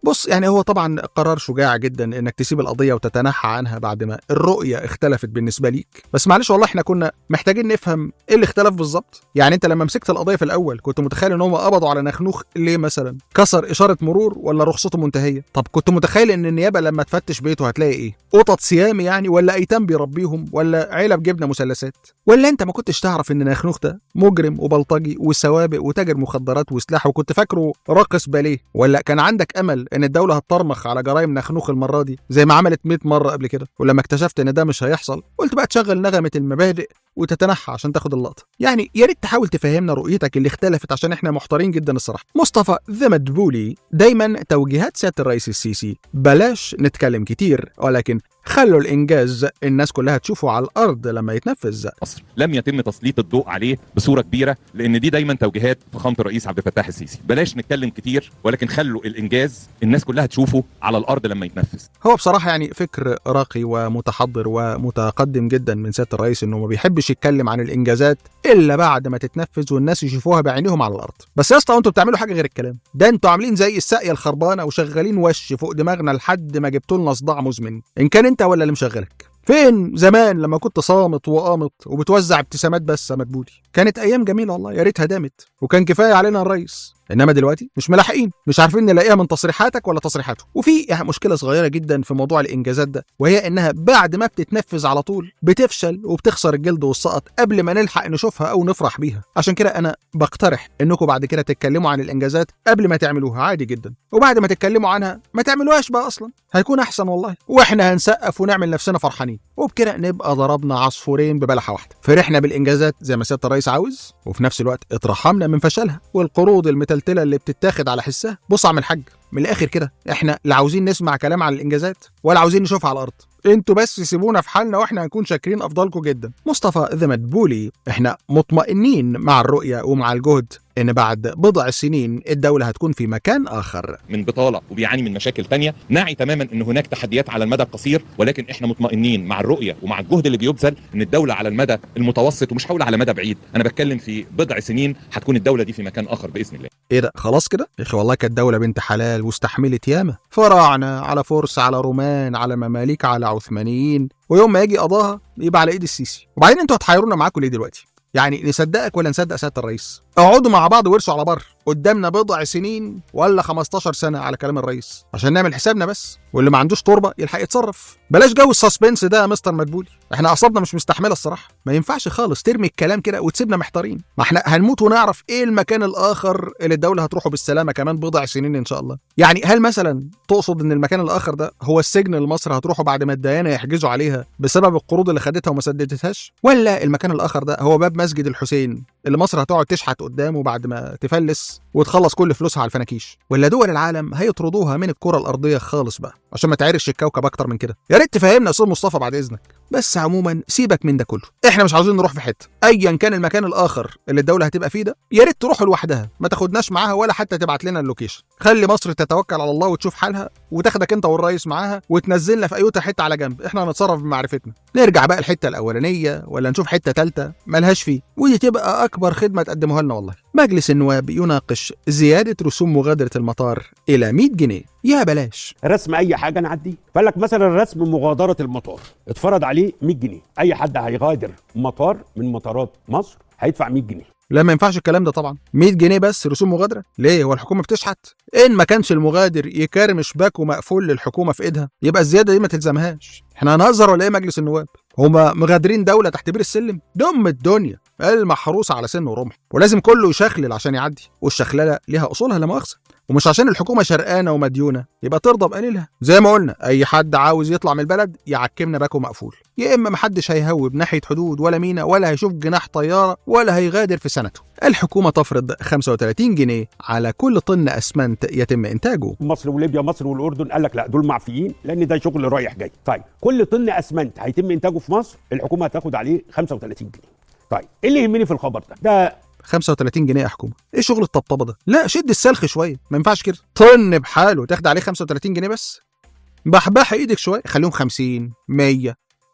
بص يعني هو طبعا قرار شجاع جدا انك تسيب القضيه وتتنحى عنها بعد ما الرؤيه اختلفت بالنسبه ليك بس معلش والله احنا كنا محتاجين نفهم ايه اللي اختلف بالظبط يعني انت لما مسكت القضيه في الاول كنت متخيل ان هم قبضوا على نخنوخ ليه مثلا كسر اشاره مرور ولا رخصته منتهيه طب كنت متخيل ان النيابه لما تفتش بيته هتلاقي ايه قطط صيام يعني ولا ايتام بيربيهم ولا علب جبنه مثلثات ولا انت ما كنتش تعرف ان نخنوخ ده مجرم وبلطجي وسوابق وتاجر مخدرات وسلاح وكنت فاكره راقص باليه ولا كان عندك امل ان الدوله هتطرمخ على جرائم نخنوخ المره دي زي ما عملت 100 مره قبل كده ولما اكتشفت ان ده مش هيحصل قلت بقى تشغل نغمه المبادئ وتتنحى عشان تاخد اللقطه يعني يا ريت تحاول تفهمنا رؤيتك اللي اختلفت عشان احنا محتارين جدا الصراحه مصطفى ذا مدبولي دايما توجيهات سياده الرئيس السيسي بلاش نتكلم كتير ولكن خلوا الانجاز الناس كلها تشوفه على الارض لما يتنفذ مصر لم يتم تسليط الضوء عليه بصوره كبيره لان دي دايما توجيهات فخامه الرئيس عبد الفتاح السيسي بلاش نتكلم كتير ولكن خلوا الانجاز الناس كلها تشوفه على الارض لما يتنفذ هو بصراحه يعني فكر راقي ومتحضر ومتقدم جدا من سياده الرئيس انه ما بيحبش يتكلم عن الانجازات الا بعد ما تتنفذ والناس يشوفوها بعينيهم على الارض بس يا اسطى انتوا بتعملوا حاجه غير الكلام ده انتوا عاملين زي الساقيه الخربانه وشغالين وش فوق دماغنا لحد ما جبتوا لنا صداع مزمن ان كان انت ولا اللي مشغلك فين زمان لما كنت صامت وقامت وبتوزع ابتسامات بس يا مدبولي كانت ايام جميله والله يا ريتها دامت وكان كفايه علينا الرئيس انما دلوقتي مش ملاحقين مش عارفين نلاقيها من تصريحاتك ولا تصريحاته وفي يعني مشكله صغيره جدا في موضوع الانجازات ده وهي انها بعد ما بتتنفذ على طول بتفشل وبتخسر الجلد والسقط قبل ما نلحق نشوفها او نفرح بيها عشان كده انا بقترح انكم بعد كده تتكلموا عن الانجازات قبل ما تعملوها عادي جدا وبعد ما تتكلموا عنها ما تعملوهاش بقى اصلا هيكون احسن والله واحنا هنسقف ونعمل نفسنا فرحانين وبكده نبقى ضربنا عصفورين ببلحه واحده فرحنا بالانجازات زي ما سياده الرئيس عاوز وفي نفس الوقت اترحمنا من فشلها والقروض المتلتله اللي بتتاخد على حسها بص عم الحاج من الاخر كده احنا لا عاوزين نسمع كلام عن الانجازات ولا عاوزين نشوفها على الارض انتوا بس سيبونا في حالنا واحنا هنكون شاكرين افضلكم جدا مصطفى ذا مدبولي احنا مطمئنين مع الرؤيه ومع الجهد ان بعد بضع سنين الدوله هتكون في مكان اخر من بطاله وبيعاني من مشاكل تانية نعي تماما ان هناك تحديات على المدى القصير ولكن احنا مطمئنين مع الرؤيه ومع الجهد اللي بيبذل ان الدوله على المدى المتوسط ومش هقول على مدى بعيد انا بتكلم في بضع سنين هتكون الدوله دي في مكان اخر باذن الله ايه ده خلاص كده يا اخي والله كانت دوله بنت حلال واستحملت ياما فراعنه على فرس على رومان على مماليك على عثمانيين ويوم ما يجي قضاها يبقى على ايد السيسي وبعدين انتوا هتحيرونا معاكم ليه دلوقتي يعني نصدقك ولا نصدق سياده الرئيس اقعدوا مع بعض وارسوا على بر قدامنا بضع سنين ولا 15 سنه على كلام الرئيس عشان نعمل حسابنا بس واللي ما عندوش تربه يلحق يتصرف بلاش جو السسبنس ده يا مستر مدبولي احنا اعصابنا مش مستحمله الصراحه ما ينفعش خالص ترمي الكلام كده وتسيبنا محتارين ما احنا هنموت ونعرف ايه المكان الاخر اللي الدوله هتروحه بالسلامه كمان بضع سنين ان شاء الله يعني هل مثلا تقصد ان المكان الاخر ده هو السجن اللي مصر هتروحه بعد ما الديانه يحجزوا عليها بسبب القروض اللي خدتها وما سددتهاش ولا المكان الاخر ده هو باب مسجد الحسين اللي مصر هتقعد تشحت قدامه بعد ما تفلس وتخلص كل فلوسها على الفناكيش ولا دول العالم هيطردوها من الكره الارضيه خالص بقى عشان ما تعرش الكوكب اكتر من كده يا ريت تفهمنا يا استاذ مصطفى بعد اذنك بس عموما سيبك من ده كله احنا مش عاوزين نروح في حته ايا كان المكان الاخر اللي الدوله هتبقى فيه ده يا ريت تروح لوحدها ما تاخدناش معاها ولا حتى تبعت لنا اللوكيشن خلي مصر تتوكل على الله وتشوف حالها وتاخدك انت والرئيس معاها وتنزلنا في ايوتا حته على جنب احنا هنتصرف بمعرفتنا نرجع بقى الحته الاولانيه ولا نشوف حته ثالثه ملهاش فيه ودي تبقى اكبر خدمه تقدموها لنا والله مجلس النواب يناقش زياده رسوم مغادره المطار الى 100 جنيه يا بلاش رسم اي حاجه نعديه قال لك مثلا رسم مغادره المطار اتفرض عليه 100 جنيه اي حد هيغادر مطار من مطارات مصر هيدفع 100 جنيه لا ما ينفعش الكلام ده طبعا 100 جنيه بس رسوم مغادره ليه هو الحكومه بتشحت ان ما كانش المغادر يكرمش باكو مقفول للحكومه في ايدها يبقى الزياده دي ما تلزمهاش احنا هنهزر ولا ايه مجلس النواب هما مغادرين دوله تحت بير السلم دم الدنيا المحروسه على سن ورمح ولازم كله يشخلل عشان يعدي والشخلله ليها اصولها لا مؤاخذه ومش عشان الحكومه شرقانه ومديونه يبقى ترضى بقليلها زي ما قلنا اي حد عاوز يطلع من البلد يعكمنا باكو مقفول يا اما محدش هيهوب ناحيه حدود ولا مينا ولا هيشوف جناح طياره ولا هيغادر في سنته الحكومه تفرض 35 جنيه على كل طن اسمنت يتم انتاجه مصر وليبيا مصر والاردن قال لك لا دول معفيين لان ده شغل رايح جاي طيب كل طن اسمنت هيتم انتاجه في مصر الحكومه هتاخد عليه 35 جنيه طيب ايه اللي يهمني في الخبر ده ده 35 جنيه يا حكومه ايه شغل الطبطبه ده لا شد السلخ شويه ما ينفعش كده طن بحاله تاخد عليه 35 جنيه بس بحبح ايدك شويه خليهم 50 100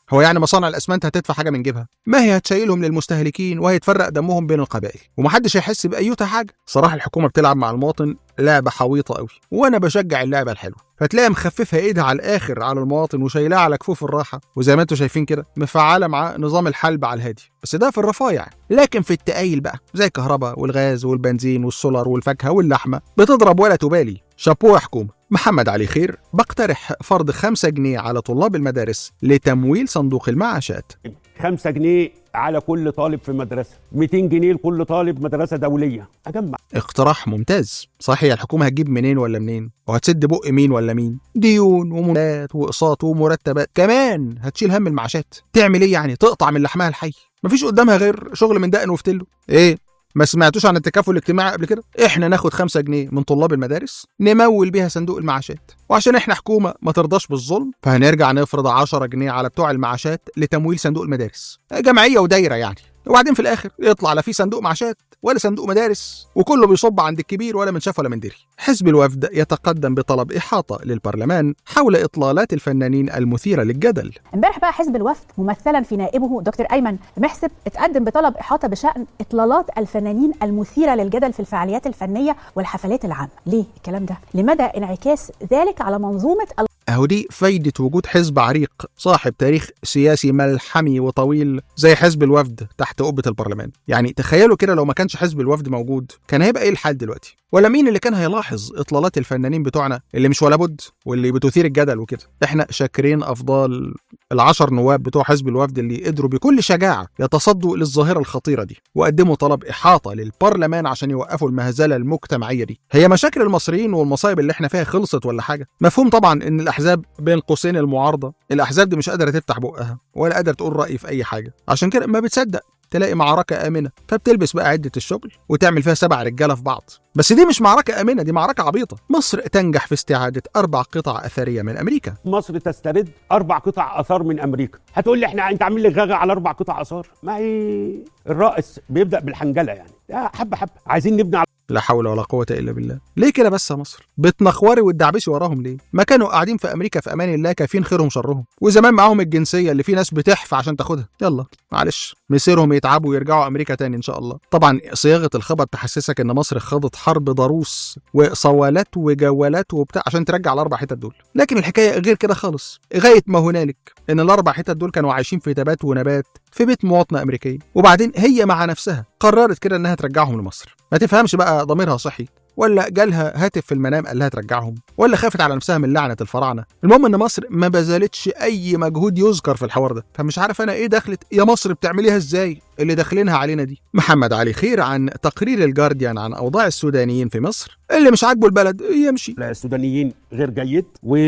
هو يعني مصانع الاسمنت هتدفع حاجه من جيبها ما هي هتشيلهم للمستهلكين وهيتفرق دمهم بين القبائل ومحدش هيحس بايوتا حاجه صراحه الحكومه بتلعب مع المواطن لعبه حويطه قوي وانا بشجع اللعبه الحلوه فتلاقيها مخففها ايدها على الاخر على المواطن وشايلاه على كفوف الراحه وزي ما انتم شايفين كده مفعله مع نظام الحلب على الهادي بس ده في الرفايع لكن في التقايل بقى زي الكهرباء والغاز والبنزين والسولار والفاكهه واللحمه بتضرب ولا تبالي شابوه يا حكومه محمد علي خير بقترح فرض 5 جنيه على طلاب المدارس لتمويل صندوق المعاشات 5 جنيه على كل طالب في مدرسه 200 جنيه لكل طالب مدرسه دوليه اجمع اقتراح ممتاز صحيح الحكومه هتجيب منين ولا منين وهتسد بق مين ولا مين ديون ومنات واقساط ومرتبات كمان هتشيل هم المعاشات تعمل ايه يعني تقطع من لحمها الحي مفيش قدامها غير شغل من دقن وفتله ايه ما سمعتوش عن التكافل الاجتماعي قبل كده احنا ناخد 5 جنيه من طلاب المدارس نمول بيها صندوق المعاشات وعشان احنا حكومه ما ترضاش بالظلم فهنرجع نفرض 10 جنيه على بتوع المعاشات لتمويل صندوق المدارس جمعيه ودايره يعني وبعدين في الاخر يطلع لا في صندوق معاشات ولا صندوق مدارس وكله بيصب عند الكبير ولا من شاف ولا من دري حزب الوفد يتقدم بطلب احاطه للبرلمان حول اطلالات الفنانين المثيره للجدل امبارح بقى حزب الوفد ممثلا في نائبه دكتور ايمن محسب اتقدم بطلب احاطه بشان اطلالات الفنانين المثيره للجدل في الفعاليات الفنيه والحفلات العامه ليه الكلام ده لمدى انعكاس ذلك على منظومه اهو دي فايدة وجود حزب عريق صاحب تاريخ سياسي ملحمي وطويل زي حزب الوفد تحت قبة البرلمان يعني تخيلوا كده لو ما كانش حزب الوفد موجود كان هيبقى ايه الحال دلوقتي ولا مين اللي كان هيلاحظ اطلالات الفنانين بتوعنا اللي مش ولا بد واللي بتثير الجدل وكده احنا شاكرين افضال العشر نواب بتوع حزب الوفد اللي قدروا بكل شجاعة يتصدوا للظاهرة الخطيرة دي وقدموا طلب إحاطة للبرلمان عشان يوقفوا المهزلة المجتمعية دي هي مشاكل المصريين والمصايب اللي احنا فيها خلصت ولا حاجة مفهوم طبعا ان الأحزاب بين قوسين المعارضة الأحزاب دي مش قادرة تفتح بقها ولا قادرة تقول رأي في أي حاجة عشان كده ما بتصدق تلاقي معركة آمنة فبتلبس بقى عدة الشغل وتعمل فيها سبع رجالة في بعض بس دي مش معركة آمنة دي معركة عبيطة مصر تنجح في استعادة أربع قطع أثرية من أمريكا مصر تسترد اربع قطع اثار من امريكا هتقول لي احنا انت عامل لي غاغه على اربع قطع اثار ما هي الرائس بيبدا بالحنجله يعني لا حبه حبه عايزين نبني على لا حول ولا قوة إلا بالله ليه كده بس يا مصر بتنخوري وتدعبسي وراهم ليه ما كانوا قاعدين في أمريكا في أمان الله كافين خيرهم شرهم وزمان معاهم الجنسية اللي في ناس بتحفى عشان تاخدها يلا معلش مسيرهم يتعبوا ويرجعوا أمريكا تاني إن شاء الله طبعا صياغة الخبر تحسسك إن مصر خاضت حرب ضروس وصوالات وجولات وبتاع عشان ترجع الأربع حتت دول لكن الحكاية غير كده خالص غاية ما هنالك إن الأربع حتت دول كانوا عايشين في تبات ونبات في بيت مواطنة أمريكية وبعدين هي مع نفسها قررت كده إنها ترجعهم لمصر ما تفهمش بقى ضميرها صحي ولا جالها هاتف في المنام قال لها ترجعهم ولا خافت على نفسها من لعنه الفراعنه المهم ان مصر ما بذلتش اي مجهود يذكر في الحوار ده فمش عارف انا ايه دخلت يا مصر بتعمليها ازاي اللي داخلينها علينا دي محمد علي خير عن تقرير الجارديان عن اوضاع السودانيين في مصر اللي مش عاجبه البلد يمشي السودانيين غير جيد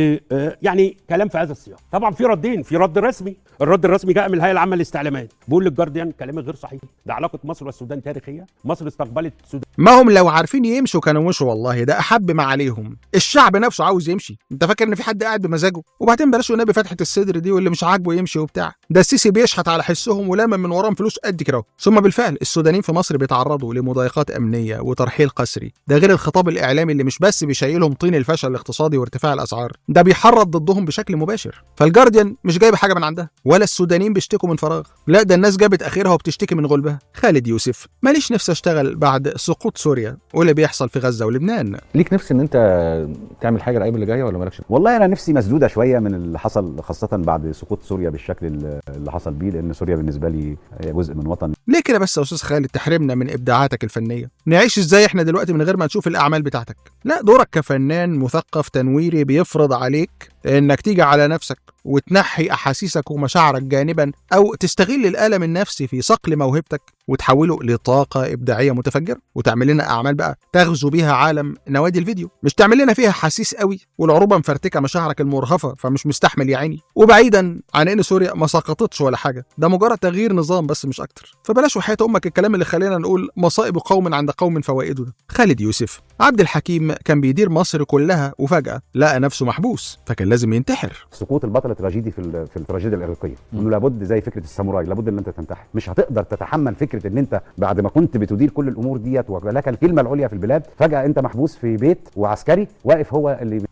ويعني كلام في هذا السياق طبعا في ردين في رد رسمي الرد الرسمي جاء من الهيئه العامه للاستعلامات بيقول للجارديان كلامي غير صحيح ده علاقه مصر والسودان تاريخيه مصر استقبلت السودان ما هم لو عارفين يمشوا كانوا مشوا والله ده احب ما عليهم الشعب نفسه عاوز يمشي انت فاكر ان في حد قاعد بمزاجه وبعدين بلاش النبي فتحه الصدر دي واللي مش عاجبه يمشي وبتاع ده السيسي بيشحت على حسهم ولما من وراهم فلوس قد كده ثم بالفعل السودانيين في مصر بيتعرضوا لمضايقات امنيه وترحيل قسري ده غير الخطاب الاعلامي اللي مش بس بيشيلهم طين الفشل الاقتصادي وارتفاع الاسعار ده بيحرض ضدهم بشكل مباشر فالجارديان مش جايبه حاجه من عندها ولا السودانيين بيشتكوا من فراغ لا ده الناس جابت اخرها وبتشتكي من غلبها خالد يوسف ماليش نفسي اشتغل بعد سقوط سوريا واللي بيحصل في غزه ولبنان ليك نفس ان انت تعمل حاجه الايام اللي جايه ولا مالكش والله انا نفسي مسدوده شويه من اللي حصل خاصه بعد سقوط سوريا بالشكل اللي حصل بيه لان سوريا بالنسبه لي هي جزء من وطن ليه كده بس يا استاذ خالد تحرمنا من ابداعاتك الفنيه نعيش ازاي احنا دلوقتي من غير ما نشوف الاعمال بتاعتك لا دورك كفنان مثقف تنويري بيفرض عليك انك تيجي على نفسك وتنحي احاسيسك ومشاعرك جانبا او تستغل الالم النفسي في صقل موهبتك وتحوله لطاقه ابداعيه متفجره وتعمل لنا اعمال بقى تغزو بيها عالم نوادي الفيديو مش تعمل لنا فيها حسيس قوي والعروبه مفرتكه مشاعرك المرهفه فمش مستحمل يا عيني وبعيدا عن ان سوريا ما سقطتش ولا حاجه ده مجرد تغيير نظام بس مش اكتر فبلاش وحياه امك الكلام اللي خلينا نقول مصائب قوم عند قوم فوائده ده خالد يوسف عبد الحكيم كان بيدير مصر كلها وفجاه لقى نفسه محبوس فكان لازم ينتحر سقوط البطل التراجيدي في في التراجيديا الاغريقيه انه لابد زي فكره الساموراي لابد ان انت تنتحر مش هتقدر تتحمل فكره ان انت بعد ما كنت بتدير كل الامور ديت ولك الكلمه العليا في البلاد فجاه انت محبوس في بيت وعسكري واقف هو اللي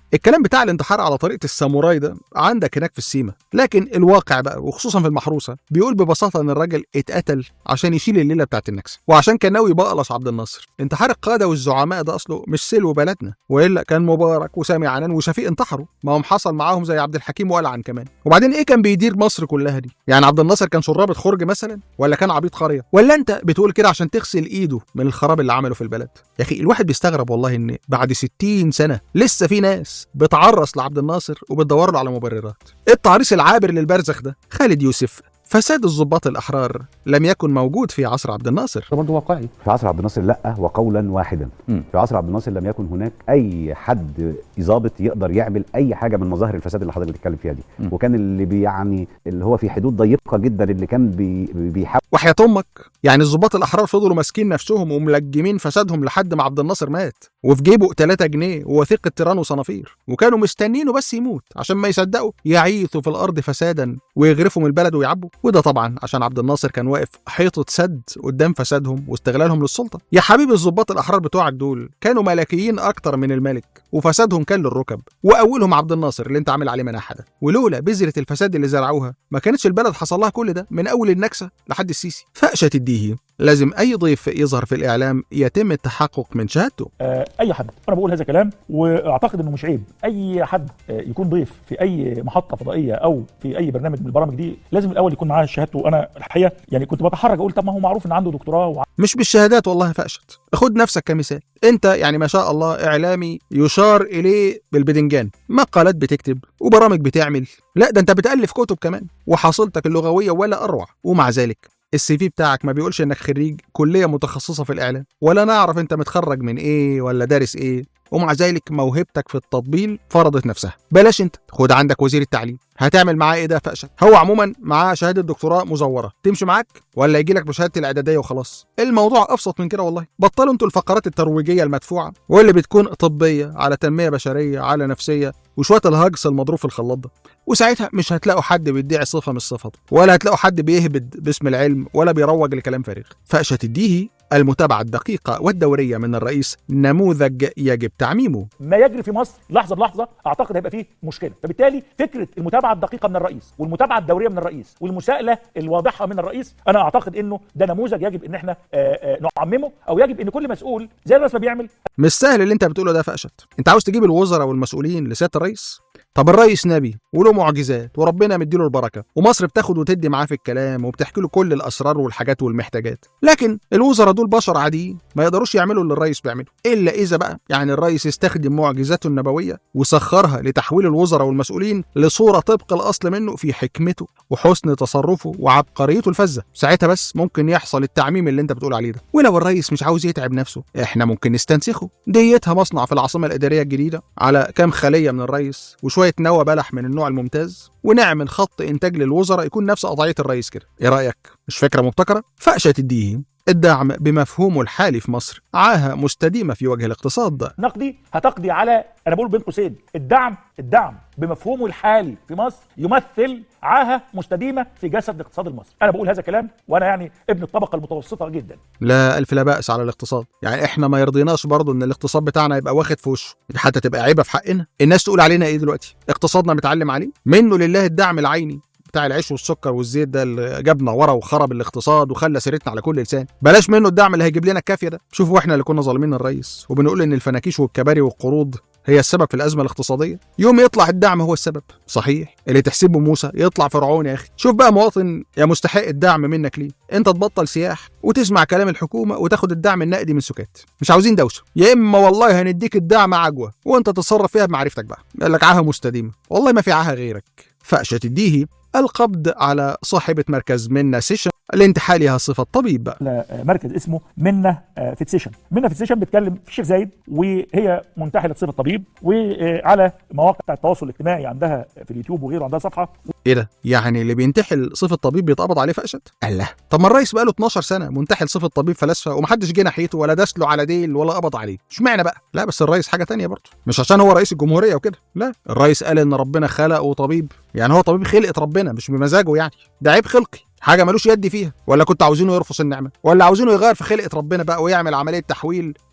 الكلام بتاع الانتحار على طريقه الساموراي ده عندك هناك في السيما لكن الواقع بقى وخصوصا في المحروسه بيقول ببساطه ان الراجل اتقتل عشان يشيل الليله بتاعت النكسه وعشان كان ناوي يبقلص عبد الناصر انتحار القاده والزعماء ده اصله مش سلو بلدنا والا كان مبارك وسامي عنان وشفيق انتحروا ما هم حصل معاهم زي عبد الحكيم وقلعن كمان وبعدين ايه كان بيدير مصر كلها دي يعني عبد الناصر كان شرابة خرج مثلا ولا كان عبيط قريه ولا انت بتقول كده عشان تغسل ايده من الخراب اللي عمله في البلد يا اخي الواحد بيستغرب والله ان بعد 60 سنه لسه في ناس بتعرس لعبد الناصر وبتدور له على مبررات التعريس العابر للبرزخ ده خالد يوسف فساد الضباط الاحرار لم يكن موجود في عصر عبد الناصر ده برضه واقعي في عصر عبد الناصر لا وقولا واحدا مم. في عصر عبد الناصر لم يكن هناك اي حد ضابط يقدر يعمل اي حاجه من مظاهر الفساد اللي حضرتك بتتكلم فيها دي مم. وكان اللي بيعني اللي هو في حدود ضيقه جدا اللي كان بي بيحاول وحياة امك يعني الضباط الاحرار فضلوا ماسكين نفسهم وملجمين فسادهم لحد ما عبد الناصر مات وفي جيبه 3 جنيه ووثيقه تيران وصنافير وكانوا مستنينه بس يموت عشان ما يصدقوا يعيثوا في الارض فسادا ويغرفوا من البلد ويعبوا وده طبعا عشان عبد الناصر كان واقف حيطه سد قدام فسادهم واستغلالهم للسلطه يا حبيبي الضباط الاحرار بتوعك دول كانوا ملكيين اكتر من الملك وفسادهم كان للركب واولهم عبد الناصر اللي انت عامل عليه مناحه ده ولولا بذره الفساد اللي زرعوها ما كانتش البلد حصل لها كل ده من اول النكسه لحد السيسي فقشه الديهي لازم اي ضيف يظهر في الاعلام يتم التحقق من شهادته آه، اي حد انا بقول هذا الكلام واعتقد انه مش عيب اي حد آه، يكون ضيف في اي محطه فضائيه او في اي برنامج من البرامج دي لازم الاول يكون معاه شهادته انا الحقيقه يعني كنت بتحرج اقول طب ما هو معروف ان عنده دكتوراه وع- مش بالشهادات والله فقشت خد نفسك كمثال انت يعني ما شاء الله اعلامي يشار اليه بالبدنجان مقالات بتكتب وبرامج بتعمل لا ده انت بتالف كتب كمان وحصيلتك اللغويه ولا اروع ومع ذلك السي في بتاعك ما بيقولش انك خريج كليه متخصصه في الاعلام ولا نعرف انت متخرج من ايه ولا دارس ايه ومع ذلك موهبتك في التطبيل فرضت نفسها بلاش انت خد عندك وزير التعليم هتعمل معاه ايه ده فقشه هو عموما معاه شهاده دكتوراه مزوره تمشي معاك ولا يجي لك بشهاده الاعداديه وخلاص الموضوع ابسط من كده والله بطلوا انتوا الفقرات الترويجيه المدفوعه واللي بتكون طبيه على تنميه بشريه على نفسيه وشويه الهجص المضروب في الخلاط ده وساعتها مش هتلاقوا حد بيدعي صفه من الصفات ولا هتلاقوا حد بيهبد باسم العلم ولا بيروج لكلام فارغ فقشه الديهي المتابعه الدقيقه والدوريه من الرئيس نموذج يجب تعميمه ما يجري في مصر لحظه بلحظه اعتقد هيبقى فيه مشكله فبالتالي فكره المتابعه الدقيقه من الرئيس والمتابعه الدوريه من الرئيس والمساءله الواضحه من الرئيس انا اعتقد انه ده نموذج يجب ان احنا آه، آه، نعممه او يجب ان كل مسؤول زي الرئيس ما بيعمل مش سهل اللي انت بتقوله ده فقشت انت عاوز تجيب الوزراء والمسؤولين لسياده الرئيس طب الرئيس نبي وله معجزات وربنا مديله البركه ومصر بتاخد وتدي معاه في الكلام وبتحكي له كل الاسرار والحاجات والمحتاجات لكن الوزراء دول بشر عاديين ما يقدروش يعملوا اللي الرئيس بيعمله الا اذا بقى يعني الرئيس يستخدم معجزاته النبويه وسخرها لتحويل الوزراء والمسؤولين لصوره طبق الاصل منه في حكمته وحسن تصرفه وعبقريته الفذه ساعتها بس ممكن يحصل التعميم اللي انت بتقول عليه ده ولو الرئيس مش عاوز يتعب نفسه احنا ممكن نستنسخه ديتها مصنع في العاصمه الاداريه الجديده على كام خليه من الرئيس وشويه نوى بلح من النوع الممتاز ونعمل خط انتاج للوزراء يكون نفس قضيه الرئيس كده ايه رايك مش فكره مبتكره فقشه الديهي الدعم بمفهومه الحالي في مصر عاهه مستديمه في وجه الاقتصاد ده نقدي هتقضي على انا بقول بين قوسين الدعم الدعم بمفهومه الحالي في مصر يمثل عاهه مستديمه في جسد الاقتصاد المصري انا بقول هذا الكلام وانا يعني ابن الطبقه المتوسطه جدا لا ألف لا بأس على الاقتصاد يعني احنا ما يرضيناش برضه ان الاقتصاد بتاعنا يبقى واخد في وشه حتى تبقى عيبه في حقنا الناس تقول علينا ايه دلوقتي اقتصادنا متعلم عليه منه لله الدعم العيني بتاع العيش والسكر والزيت ده اللي جابنا ورا وخرب الاقتصاد وخلى سيرتنا على كل لسان بلاش منه الدعم اللي هيجيب لنا الكافيه ده شوفوا احنا اللي كنا ظالمين الرئيس وبنقول ان الفناكيش والكباري والقروض هي السبب في الازمه الاقتصاديه يوم يطلع الدعم هو السبب صحيح اللي تحسبه موسى يطلع فرعون يا اخي شوف بقى مواطن يا مستحق الدعم منك ليه انت تبطل سياح وتسمع كلام الحكومه وتاخد الدعم النقدي من سكات مش عاوزين دوشه يا اما والله هنديك الدعم عجوه وانت تتصرف فيها بمعرفتك بقى قال لك عاهه مستديمه والله ما في عاهه غيرك فقشه الديهي القبض على صاحبه مركز منا سيشن لانتحالها صفه طبيب بقى على مركز اسمه منة آه، فيتسيشن منة فيتسيشن بتكلم في الشيخ زايد وهي منتحله صفه طبيب وعلى مواقع التواصل الاجتماعي عندها في اليوتيوب وغيره عندها صفحه ايه ده؟ يعني اللي بينتحل صفة طبيب بيتقبض عليه فقشت؟ الله طب ما الرئيس بقاله 12 سنة منتحل صفة طبيب فلاسفة ومحدش جه ناحيته ولا داس له على ديل ولا قبض عليه، اشمعنى بقى؟ لا بس الرئيس حاجة تانية برضه، مش عشان هو رئيس الجمهورية وكده، لا، الرئيس قال ان ربنا خلقه طبيب، يعني هو طبيب خلقة ربنا مش بمزاجه يعني، ده عيب خلقي، حاجة ملوش يد فيها، ولا كنتوا عاوزينه يرفض النعمة، ولا عاوزينه يغير في خلقة ربنا بقى ويعمل عملية تحويل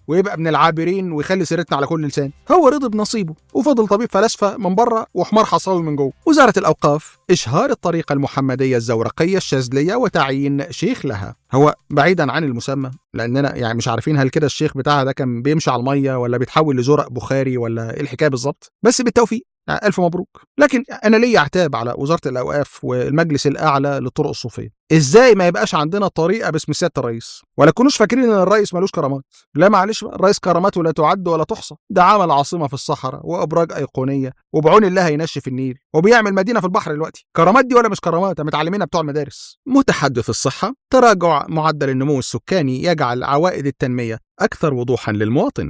ويبقى من العابرين ويخلي سيرتنا على كل لسان هو رضي بنصيبه وفضل طبيب فلاسفه من بره وحمار حصاوي من جوه وزاره الاوقاف اشهار الطريقه المحمديه الزورقيه الشاذليه وتعيين شيخ لها هو بعيدا عن المسمى لاننا يعني مش عارفين هل كده الشيخ بتاعها ده كان بيمشي على الميه ولا بيتحول لزرق بخاري ولا ايه الحكايه بالظبط بس بالتوفيق يعني ألف مبروك لكن أنا ليا عتاب على وزارة الأوقاف والمجلس الأعلى للطرق الصوفية إزاي ما يبقاش عندنا طريقة باسم سيادة الرئيس ولا تكونوش فاكرين إن الرئيس ملوش كرامات لا معلش بقى الرئيس كراماته لا تعد ولا تحصى ده عمل عاصمة في الصحراء وأبراج أيقونية وبعون الله هينشف النيل وبيعمل مدينة في البحر دلوقتي كرامات دي ولا مش كرامات متعلمينها بتوع المدارس متحدث الصحة تراجع معدل النمو السكاني يجعل عوائد التنمية أكثر وضوحا للمواطن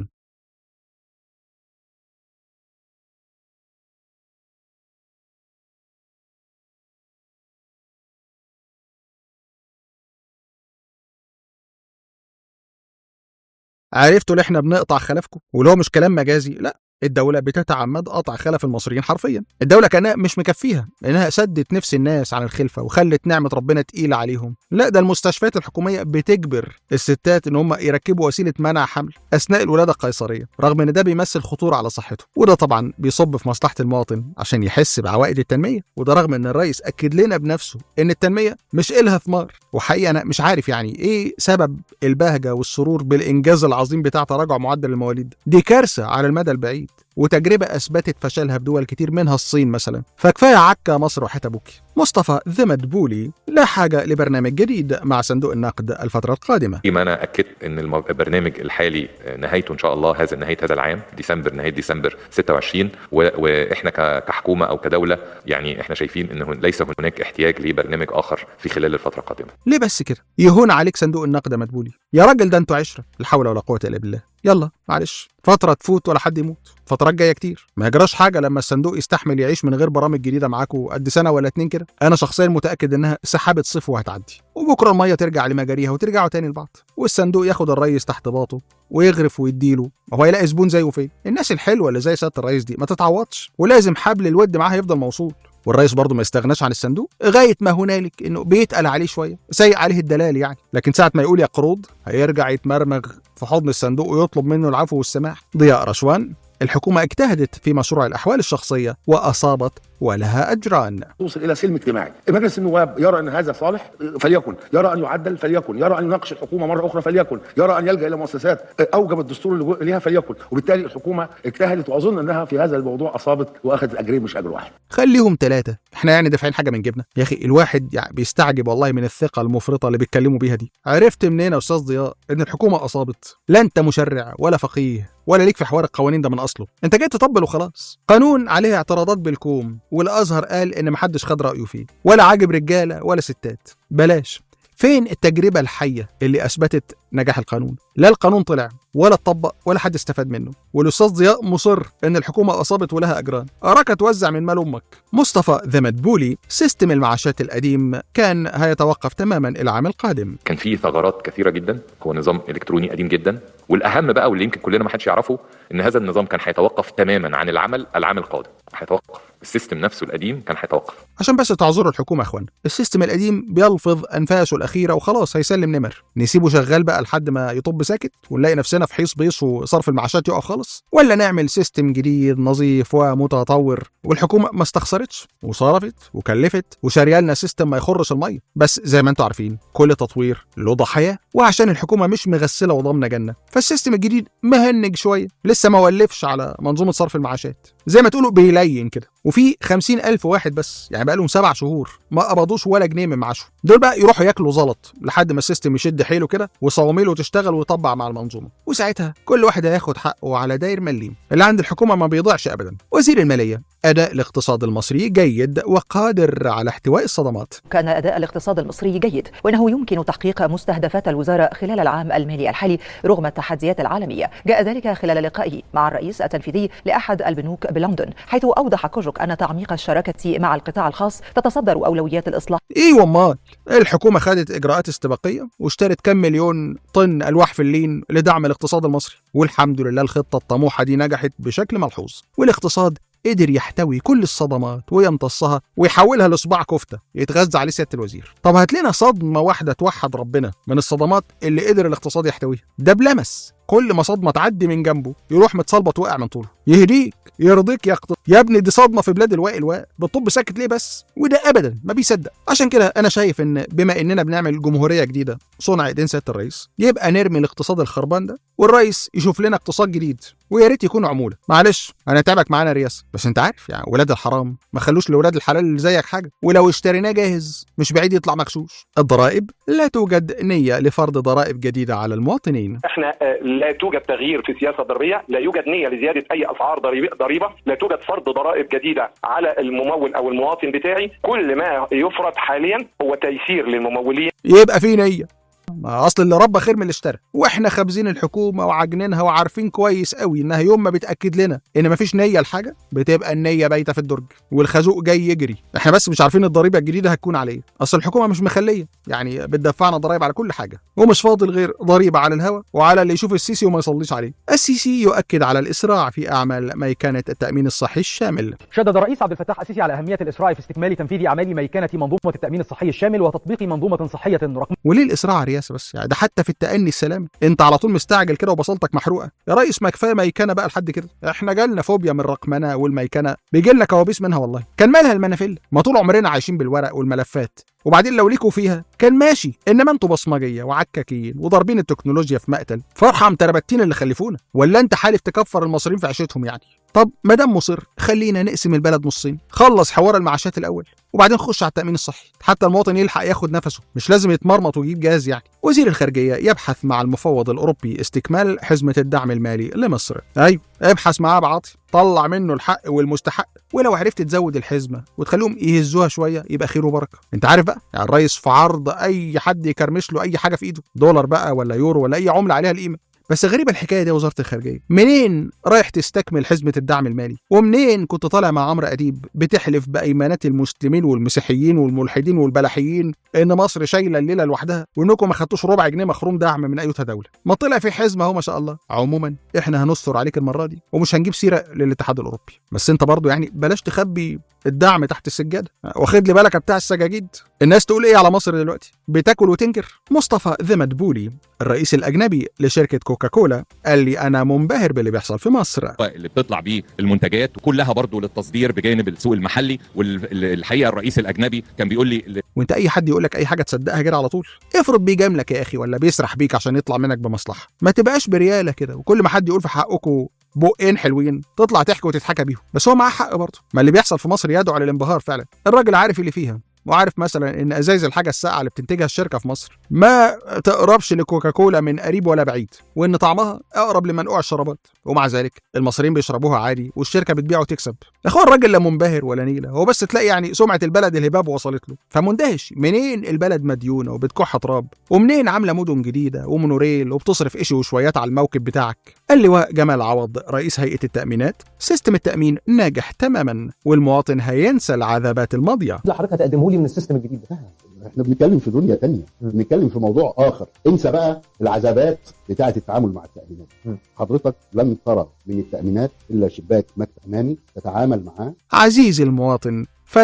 عرفتوا اللي احنا بنقطع خلافكم واللي هو مش كلام مجازي لا الدولة بتتعمد قطع خلف المصريين حرفيا الدولة كانها مش مكفيها انها سدت نفس الناس عن الخلفة وخلت نعمة ربنا تقيلة عليهم لا ده المستشفيات الحكومية بتجبر الستات ان هم يركبوا وسيلة منع حمل اثناء الولادة القيصرية رغم ان ده بيمثل خطورة على صحته وده طبعا بيصب في مصلحة المواطن عشان يحس بعوائد التنمية وده رغم ان الرئيس اكد لنا بنفسه ان التنمية مش إلها ثمار وحقيقة انا مش عارف يعني ايه سبب البهجة والسرور بالانجاز العظيم بتاع تراجع معدل المواليد دي كارثة على المدى البعيد وتجربة أثبتت فشلها بدول كتير منها الصين مثلا فكفاية عكا مصر وحتى بوكي مصطفى ذمد بولي لا حاجة لبرنامج جديد مع صندوق النقد الفترة القادمة فيما انا اكدت ان المو- البرنامج الحالي نهايته ان شاء الله هذا نهايه هذا العام ديسمبر نهايه ديسمبر 26 و- واحنا ك- كحكومه او كدوله يعني احنا شايفين ان هن- ليس هناك احتياج لبرنامج اخر في خلال الفتره القادمه ليه بس كده يهون عليك صندوق النقد يا مدبولي يا راجل ده انتوا عشرة لا حول ولا قوة إلا بالله يلا معلش فترة تفوت ولا حد يموت فترات جاية كتير ما يجراش حاجة لما الصندوق يستحمل يعيش من غير برامج جديدة معاكم قد سنة ولا اتنين كده أنا شخصيا متأكد إنها سحابة صيف وهتعدي وبكرة المية ترجع لمجاريها وترجعوا تاني لبعض والصندوق ياخد الريس تحت باطه ويغرف ويديله وهو يلاقي زبون زيه فين الناس الحلوة اللي زي سيادة الرئيس دي ما تتعوضش ولازم حبل الود معاها يفضل موصول والرئيس برضه ما يستغناش عن الصندوق لغايه ما هنالك انه بيتقل عليه شويه سيء عليه الدلال يعني لكن ساعه ما يقول يا قروض هيرجع يتمرمغ في حضن الصندوق ويطلب منه العفو والسماح ضياء رشوان الحكومه اجتهدت في مشروع الاحوال الشخصيه واصابت ولها اجران توصل الى سلم اجتماعي مجلس النواب يرى ان هذا صالح فليكن يرى ان يعدل فليكن يرى ان يناقش الحكومه مره اخرى فليكن يرى ان يلجا الى مؤسسات اوجب الدستور اللجوء اليها فليكن وبالتالي الحكومه اجتهدت واظن انها في هذا الموضوع اصابت واخذت اجرين مش اجر واحد خليهم ثلاثة احنا يعني دافعين حاجة من جبنا يا اخي الواحد يعني بيستعجب والله من الثقة المفرطة اللي بيتكلموا بيها دي عرفت منين يا استاذ ضياء ان الحكومة اصابت لا انت مشرع ولا فقيه ولا ليك في حوار القوانين ده من اصله انت جاي تطبل وخلاص قانون عليه اعتراضات بالكوم والازهر قال ان محدش خد رايه فيه ولا عاجب رجاله ولا ستات بلاش فين التجربة الحية اللي أثبتت نجاح القانون؟ لا القانون طلع ولا اتطبق ولا حد استفاد منه، والأستاذ ضياء مصر إن الحكومة أصابت ولها أجران، أراك توزع من مال أمك. مصطفى ذا مدبولي سيستم المعاشات القديم كان هيتوقف تماما العام القادم. كان في ثغرات كثيره جدا هو نظام الكتروني قديم جدا والاهم بقى واللي يمكن كلنا ما حدش يعرفه ان هذا النظام كان هيتوقف تماما عن العمل العام القادم هيتوقف السيستم نفسه القديم كان هيتوقف عشان بس تعذروا الحكومة يا اخوان السيستم القديم بيلفظ أنفاسه الأخيرة وخلاص هيسلم نمر نسيبه شغال بقى لحد ما يطب ساكت ونلاقي نفسنا في حيص بيص وصرف المعاشات يقف خالص ولا نعمل سيستم جديد نظيف ومتطور والحكومة ما استخسرتش وصرفت وكلفت وشاريه لنا سيستم ما يخرش المية بس زي ما انتم عارفين كل تطوير له ضحايا وعشان الحكومة مش مغسلة وضامنة جنة فالسيستم الجديد مهنج شوية لسه ما ولفش على منظومة صرف المعاشات زي ما تقولوا بيلين كده وفي خمسين ألف واحد بس يعني بقالهم سبع شهور ما قبضوش ولا جنيه من معاشهم دول بقى يروحوا ياكلوا زلط لحد ما السيستم يشد حيله كده وصواميله تشتغل ويطبع مع المنظومه وساعتها كل واحد هياخد حقه على داير مليم اللي عند الحكومه ما بيضيعش ابدا وزير الماليه اداء الاقتصاد المصري جيد وقادر على احتواء الصدمات كان أداء الاقتصاد المصري جيد وأنه يمكن تحقيق مستهدفات الوزارة خلال العام المالي الحالي رغم التحديات العالمية جاء ذلك خلال لقائه مع الرئيس التنفيذي لأحد البنوك بلندن حيث أوضح كوجوك أن تعميق الشراكة مع القطاع الخاص تتصدر أولويات الإصلاح ايوه امال الحكومه خدت اجراءات استباقيه واشترت كام مليون طن الواح فلين لدعم الاقتصاد المصري والحمد لله الخطه الطموحه دي نجحت بشكل ملحوظ والاقتصاد قدر يحتوي كل الصدمات ويمتصها ويحولها لصباع كفته يتغذى عليه سياده الوزير طب هات لنا صدمه واحده توحد ربنا من الصدمات اللي قدر الاقتصاد يحتويها ده بلمس كل ما صدمه تعدي من جنبه يروح متصلبط وقع من طوله يهديك يرضيك يقطع يا ابني دي صدمه في بلاد الواقي الواقي بتطب ساكت ليه بس وده ابدا ما بيصدق عشان كده انا شايف ان بما اننا بنعمل جمهوريه جديده صنع ايدين سياده الرئيس يبقى نرمي الاقتصاد الخربان ده والرئيس يشوف لنا اقتصاد جديد ويا ريت يكون عموله معلش انا تعبك معانا رياسه بس انت عارف يعني ولاد الحرام ما خلوش لولاد الحلال اللي زيك حاجه ولو اشتريناه جاهز مش بعيد يطلع مغشوش الضرائب لا توجد نيه لفرض ضرائب جديده على المواطنين احنا آه، لا توجد تغيير في السياسه الضريبيه، لا يوجد نيه لزياده اي اسعار ضريبه ضريبه، لا توجد فرض ضرائب جديده على الممول او المواطن بتاعي، كل ما يفرض حاليا هو تيسير للممولين يبقى في نيه ما اصل اللي ربى خير من اللي اشترى واحنا خابزين الحكومه وعاجنينها وعارفين كويس قوي انها يوم ما بتاكد لنا ان مفيش نيه لحاجه بتبقى النيه بايته في الدرج والخازوق جاي يجري احنا بس مش عارفين الضريبه الجديده هتكون على ايه اصل الحكومه مش مخليه يعني بتدفعنا ضرائب على كل حاجه ومش فاضل غير ضريبه على الهواء وعلى اللي يشوف السيسي وما يصليش عليه السيسي يؤكد على الاسراع في اعمال ميكنه التامين الصحي الشامل شدد الرئيس عبد الفتاح السيسي على أهمية الإسراع في استكمال تنفيذ أعمال ميكنة منظومة التأمين الصحي الشامل وتطبيق منظومة صحية رقم وليه الاسراع يا رياسه بس يعني ده حتى في التأني السلامي انت على طول مستعجل كده وبصلتك محروقه يا ريس ما كفايه ميكنه بقى لحد كده احنا جالنا فوبيا من الرقمنه والميكنه بيجي لنا كوابيس منها والله كان مالها المنافل ما طول عمرنا عايشين بالورق والملفات وبعدين لو ليكوا فيها كان ماشي انما انتوا بصمجيه وعكاكين وضاربين التكنولوجيا في مقتل فرحه متربتين اللي خلفونا ولا انت حالف تكفر المصريين في عيشتهم يعني طب ما دام مصر خلينا نقسم البلد نصين خلص حوار المعاشات الاول وبعدين خش على التامين الصحي حتى المواطن يلحق ياخد نفسه مش لازم يتمرمط ويجيب جهاز يعني وزير الخارجيه يبحث مع المفوض الاوروبي استكمال حزمه الدعم المالي لمصر ايوه ابحث معاه بعاطي طلع منه الحق والمستحق ولو عرفت تزود الحزمه وتخليهم يهزوها شويه يبقى خير وبركه انت عارف بقى يعني الرئيس في عرض اي حد يكرمش له اي حاجه في ايده دولار بقى ولا يورو ولا اي عمله عليها القيمه بس غريبة الحكاية دي يا وزارة الخارجية منين رايح تستكمل حزمة الدعم المالي ومنين كنت طالع مع عمرو أديب بتحلف بأيمانات المسلمين والمسيحيين والملحدين والبلاحيين إن مصر شايلة الليلة لوحدها وإنكم ما خدتوش ربع جنيه مخروم دعم من أيتها دولة ما طلع في حزمة أهو ما شاء الله عموما إحنا هنستر عليك المرة دي ومش هنجيب سيرة للاتحاد الأوروبي بس أنت برضو يعني بلاش تخبي الدعم تحت السجادة واخد لي بالك بتاع السجاجيد الناس تقول ايه على مصر دلوقتي بتاكل وتنكر مصطفى ذا مدبولي الرئيس الاجنبي لشركه كوكاكولا قال لي انا منبهر باللي بيحصل في مصر اللي بتطلع بيه المنتجات وكلها برضو للتصدير بجانب السوق المحلي والحقيقه الرئيس الاجنبي كان بيقول لي وانت اي حد يقول لك اي حاجه تصدقها كده على طول افرض بيجاملك يا اخي ولا بيسرح بيك عشان يطلع منك بمصلحه ما تبقاش برياله كده وكل ما حد يقول في حقكم بقين حلوين تطلع تحكي وتتحكى بيهم بس هو معاه حق برضه ما اللي بيحصل في مصر يدعو للانبهار فعلا الراجل عارف اللي فيها وعارف مثلا ان ازايز الحاجه الساقعه اللي بتنتجها الشركه في مصر ما تقربش لكوكاكولا من قريب ولا بعيد وان طعمها اقرب لمنقوع الشرابات ومع ذلك المصريين بيشربوها عادي والشركه بتبيع وتكسب يا اخوان الراجل لا منبهر ولا نيله هو بس تلاقي يعني سمعه البلد الهباب وصلت له فمندهش منين البلد مديونه وبتكح تراب ومنين عامله مدن جديده ومونوريل وبتصرف قش وشويات على الموكب بتاعك اللواء جمال عوض رئيس هيئه التامينات سيستم التامين ناجح تماما والمواطن هينسى العذابات الماضيه اللي حضرتك هتقدمه لي من السيستم الجديد ده احنا بنتكلم في دنيا تانية بنتكلم في موضوع اخر انسى بقى العذابات بتاعه التعامل مع التامينات حضرتك لن ترى من التامينات الا شباك مكتب امامي تتعامل معاه عزيزي المواطن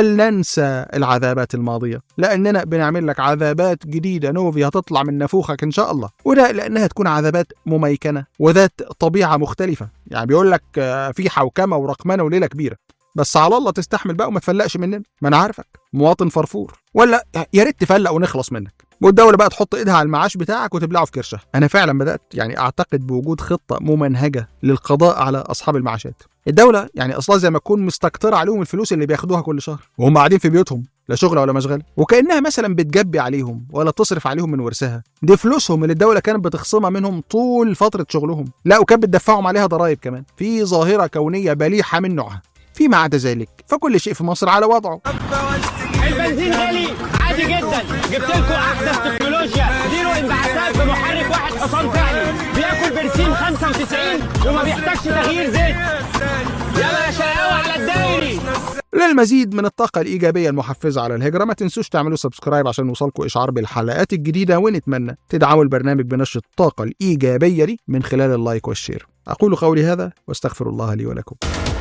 فلننسى العذابات الماضية لأننا بنعمل لك عذابات جديدة نوفي هتطلع من نافوخك إن شاء الله وده لأنها تكون عذابات مميكنة وذات طبيعة مختلفة يعني بيقول لك في حوكمة ورقمنة وليلة كبيرة بس على الله تستحمل بقى وما تفلقش مننا ما انا عارفك مواطن فرفور ولا يا ريت تفلق ونخلص منك والدوله بقى تحط ايدها على المعاش بتاعك وتبلعه في كرشها انا فعلا بدات يعني اعتقد بوجود خطه ممنهجه للقضاء على اصحاب المعاشات الدوله يعني اصلا زي ما تكون مستكتره عليهم الفلوس اللي بياخدوها كل شهر وهم قاعدين في بيوتهم لا شغل ولا مشغله وكانها مثلا بتجبي عليهم ولا تصرف عليهم من ورثها دي فلوسهم اللي الدوله كانت بتخصمها منهم طول فتره شغلهم لا وكانت بتدفعهم عليها ضرائب كمان في ظاهره كونيه بليحه من نوعها فيما عدا ذلك فكل شيء في مصر على وضعه البنزين غالي عادي جدا جبت لكم احدث تكنولوجيا زيرو انبعاثات بمحرك واحد حصان فعلي بياكل برسيم 95 وما بيحتاجش تغيير زيت يلا يا شقاوة على الدايري للمزيد من الطاقة الإيجابية المحفزة على الهجرة ما تنسوش تعملوا سبسكرايب عشان يوصلكم إشعار بالحلقات الجديدة ونتمنى تدعموا البرنامج بنشر الطاقة الإيجابية دي من خلال اللايك والشير أقول قولي هذا واستغفر الله لي ولكم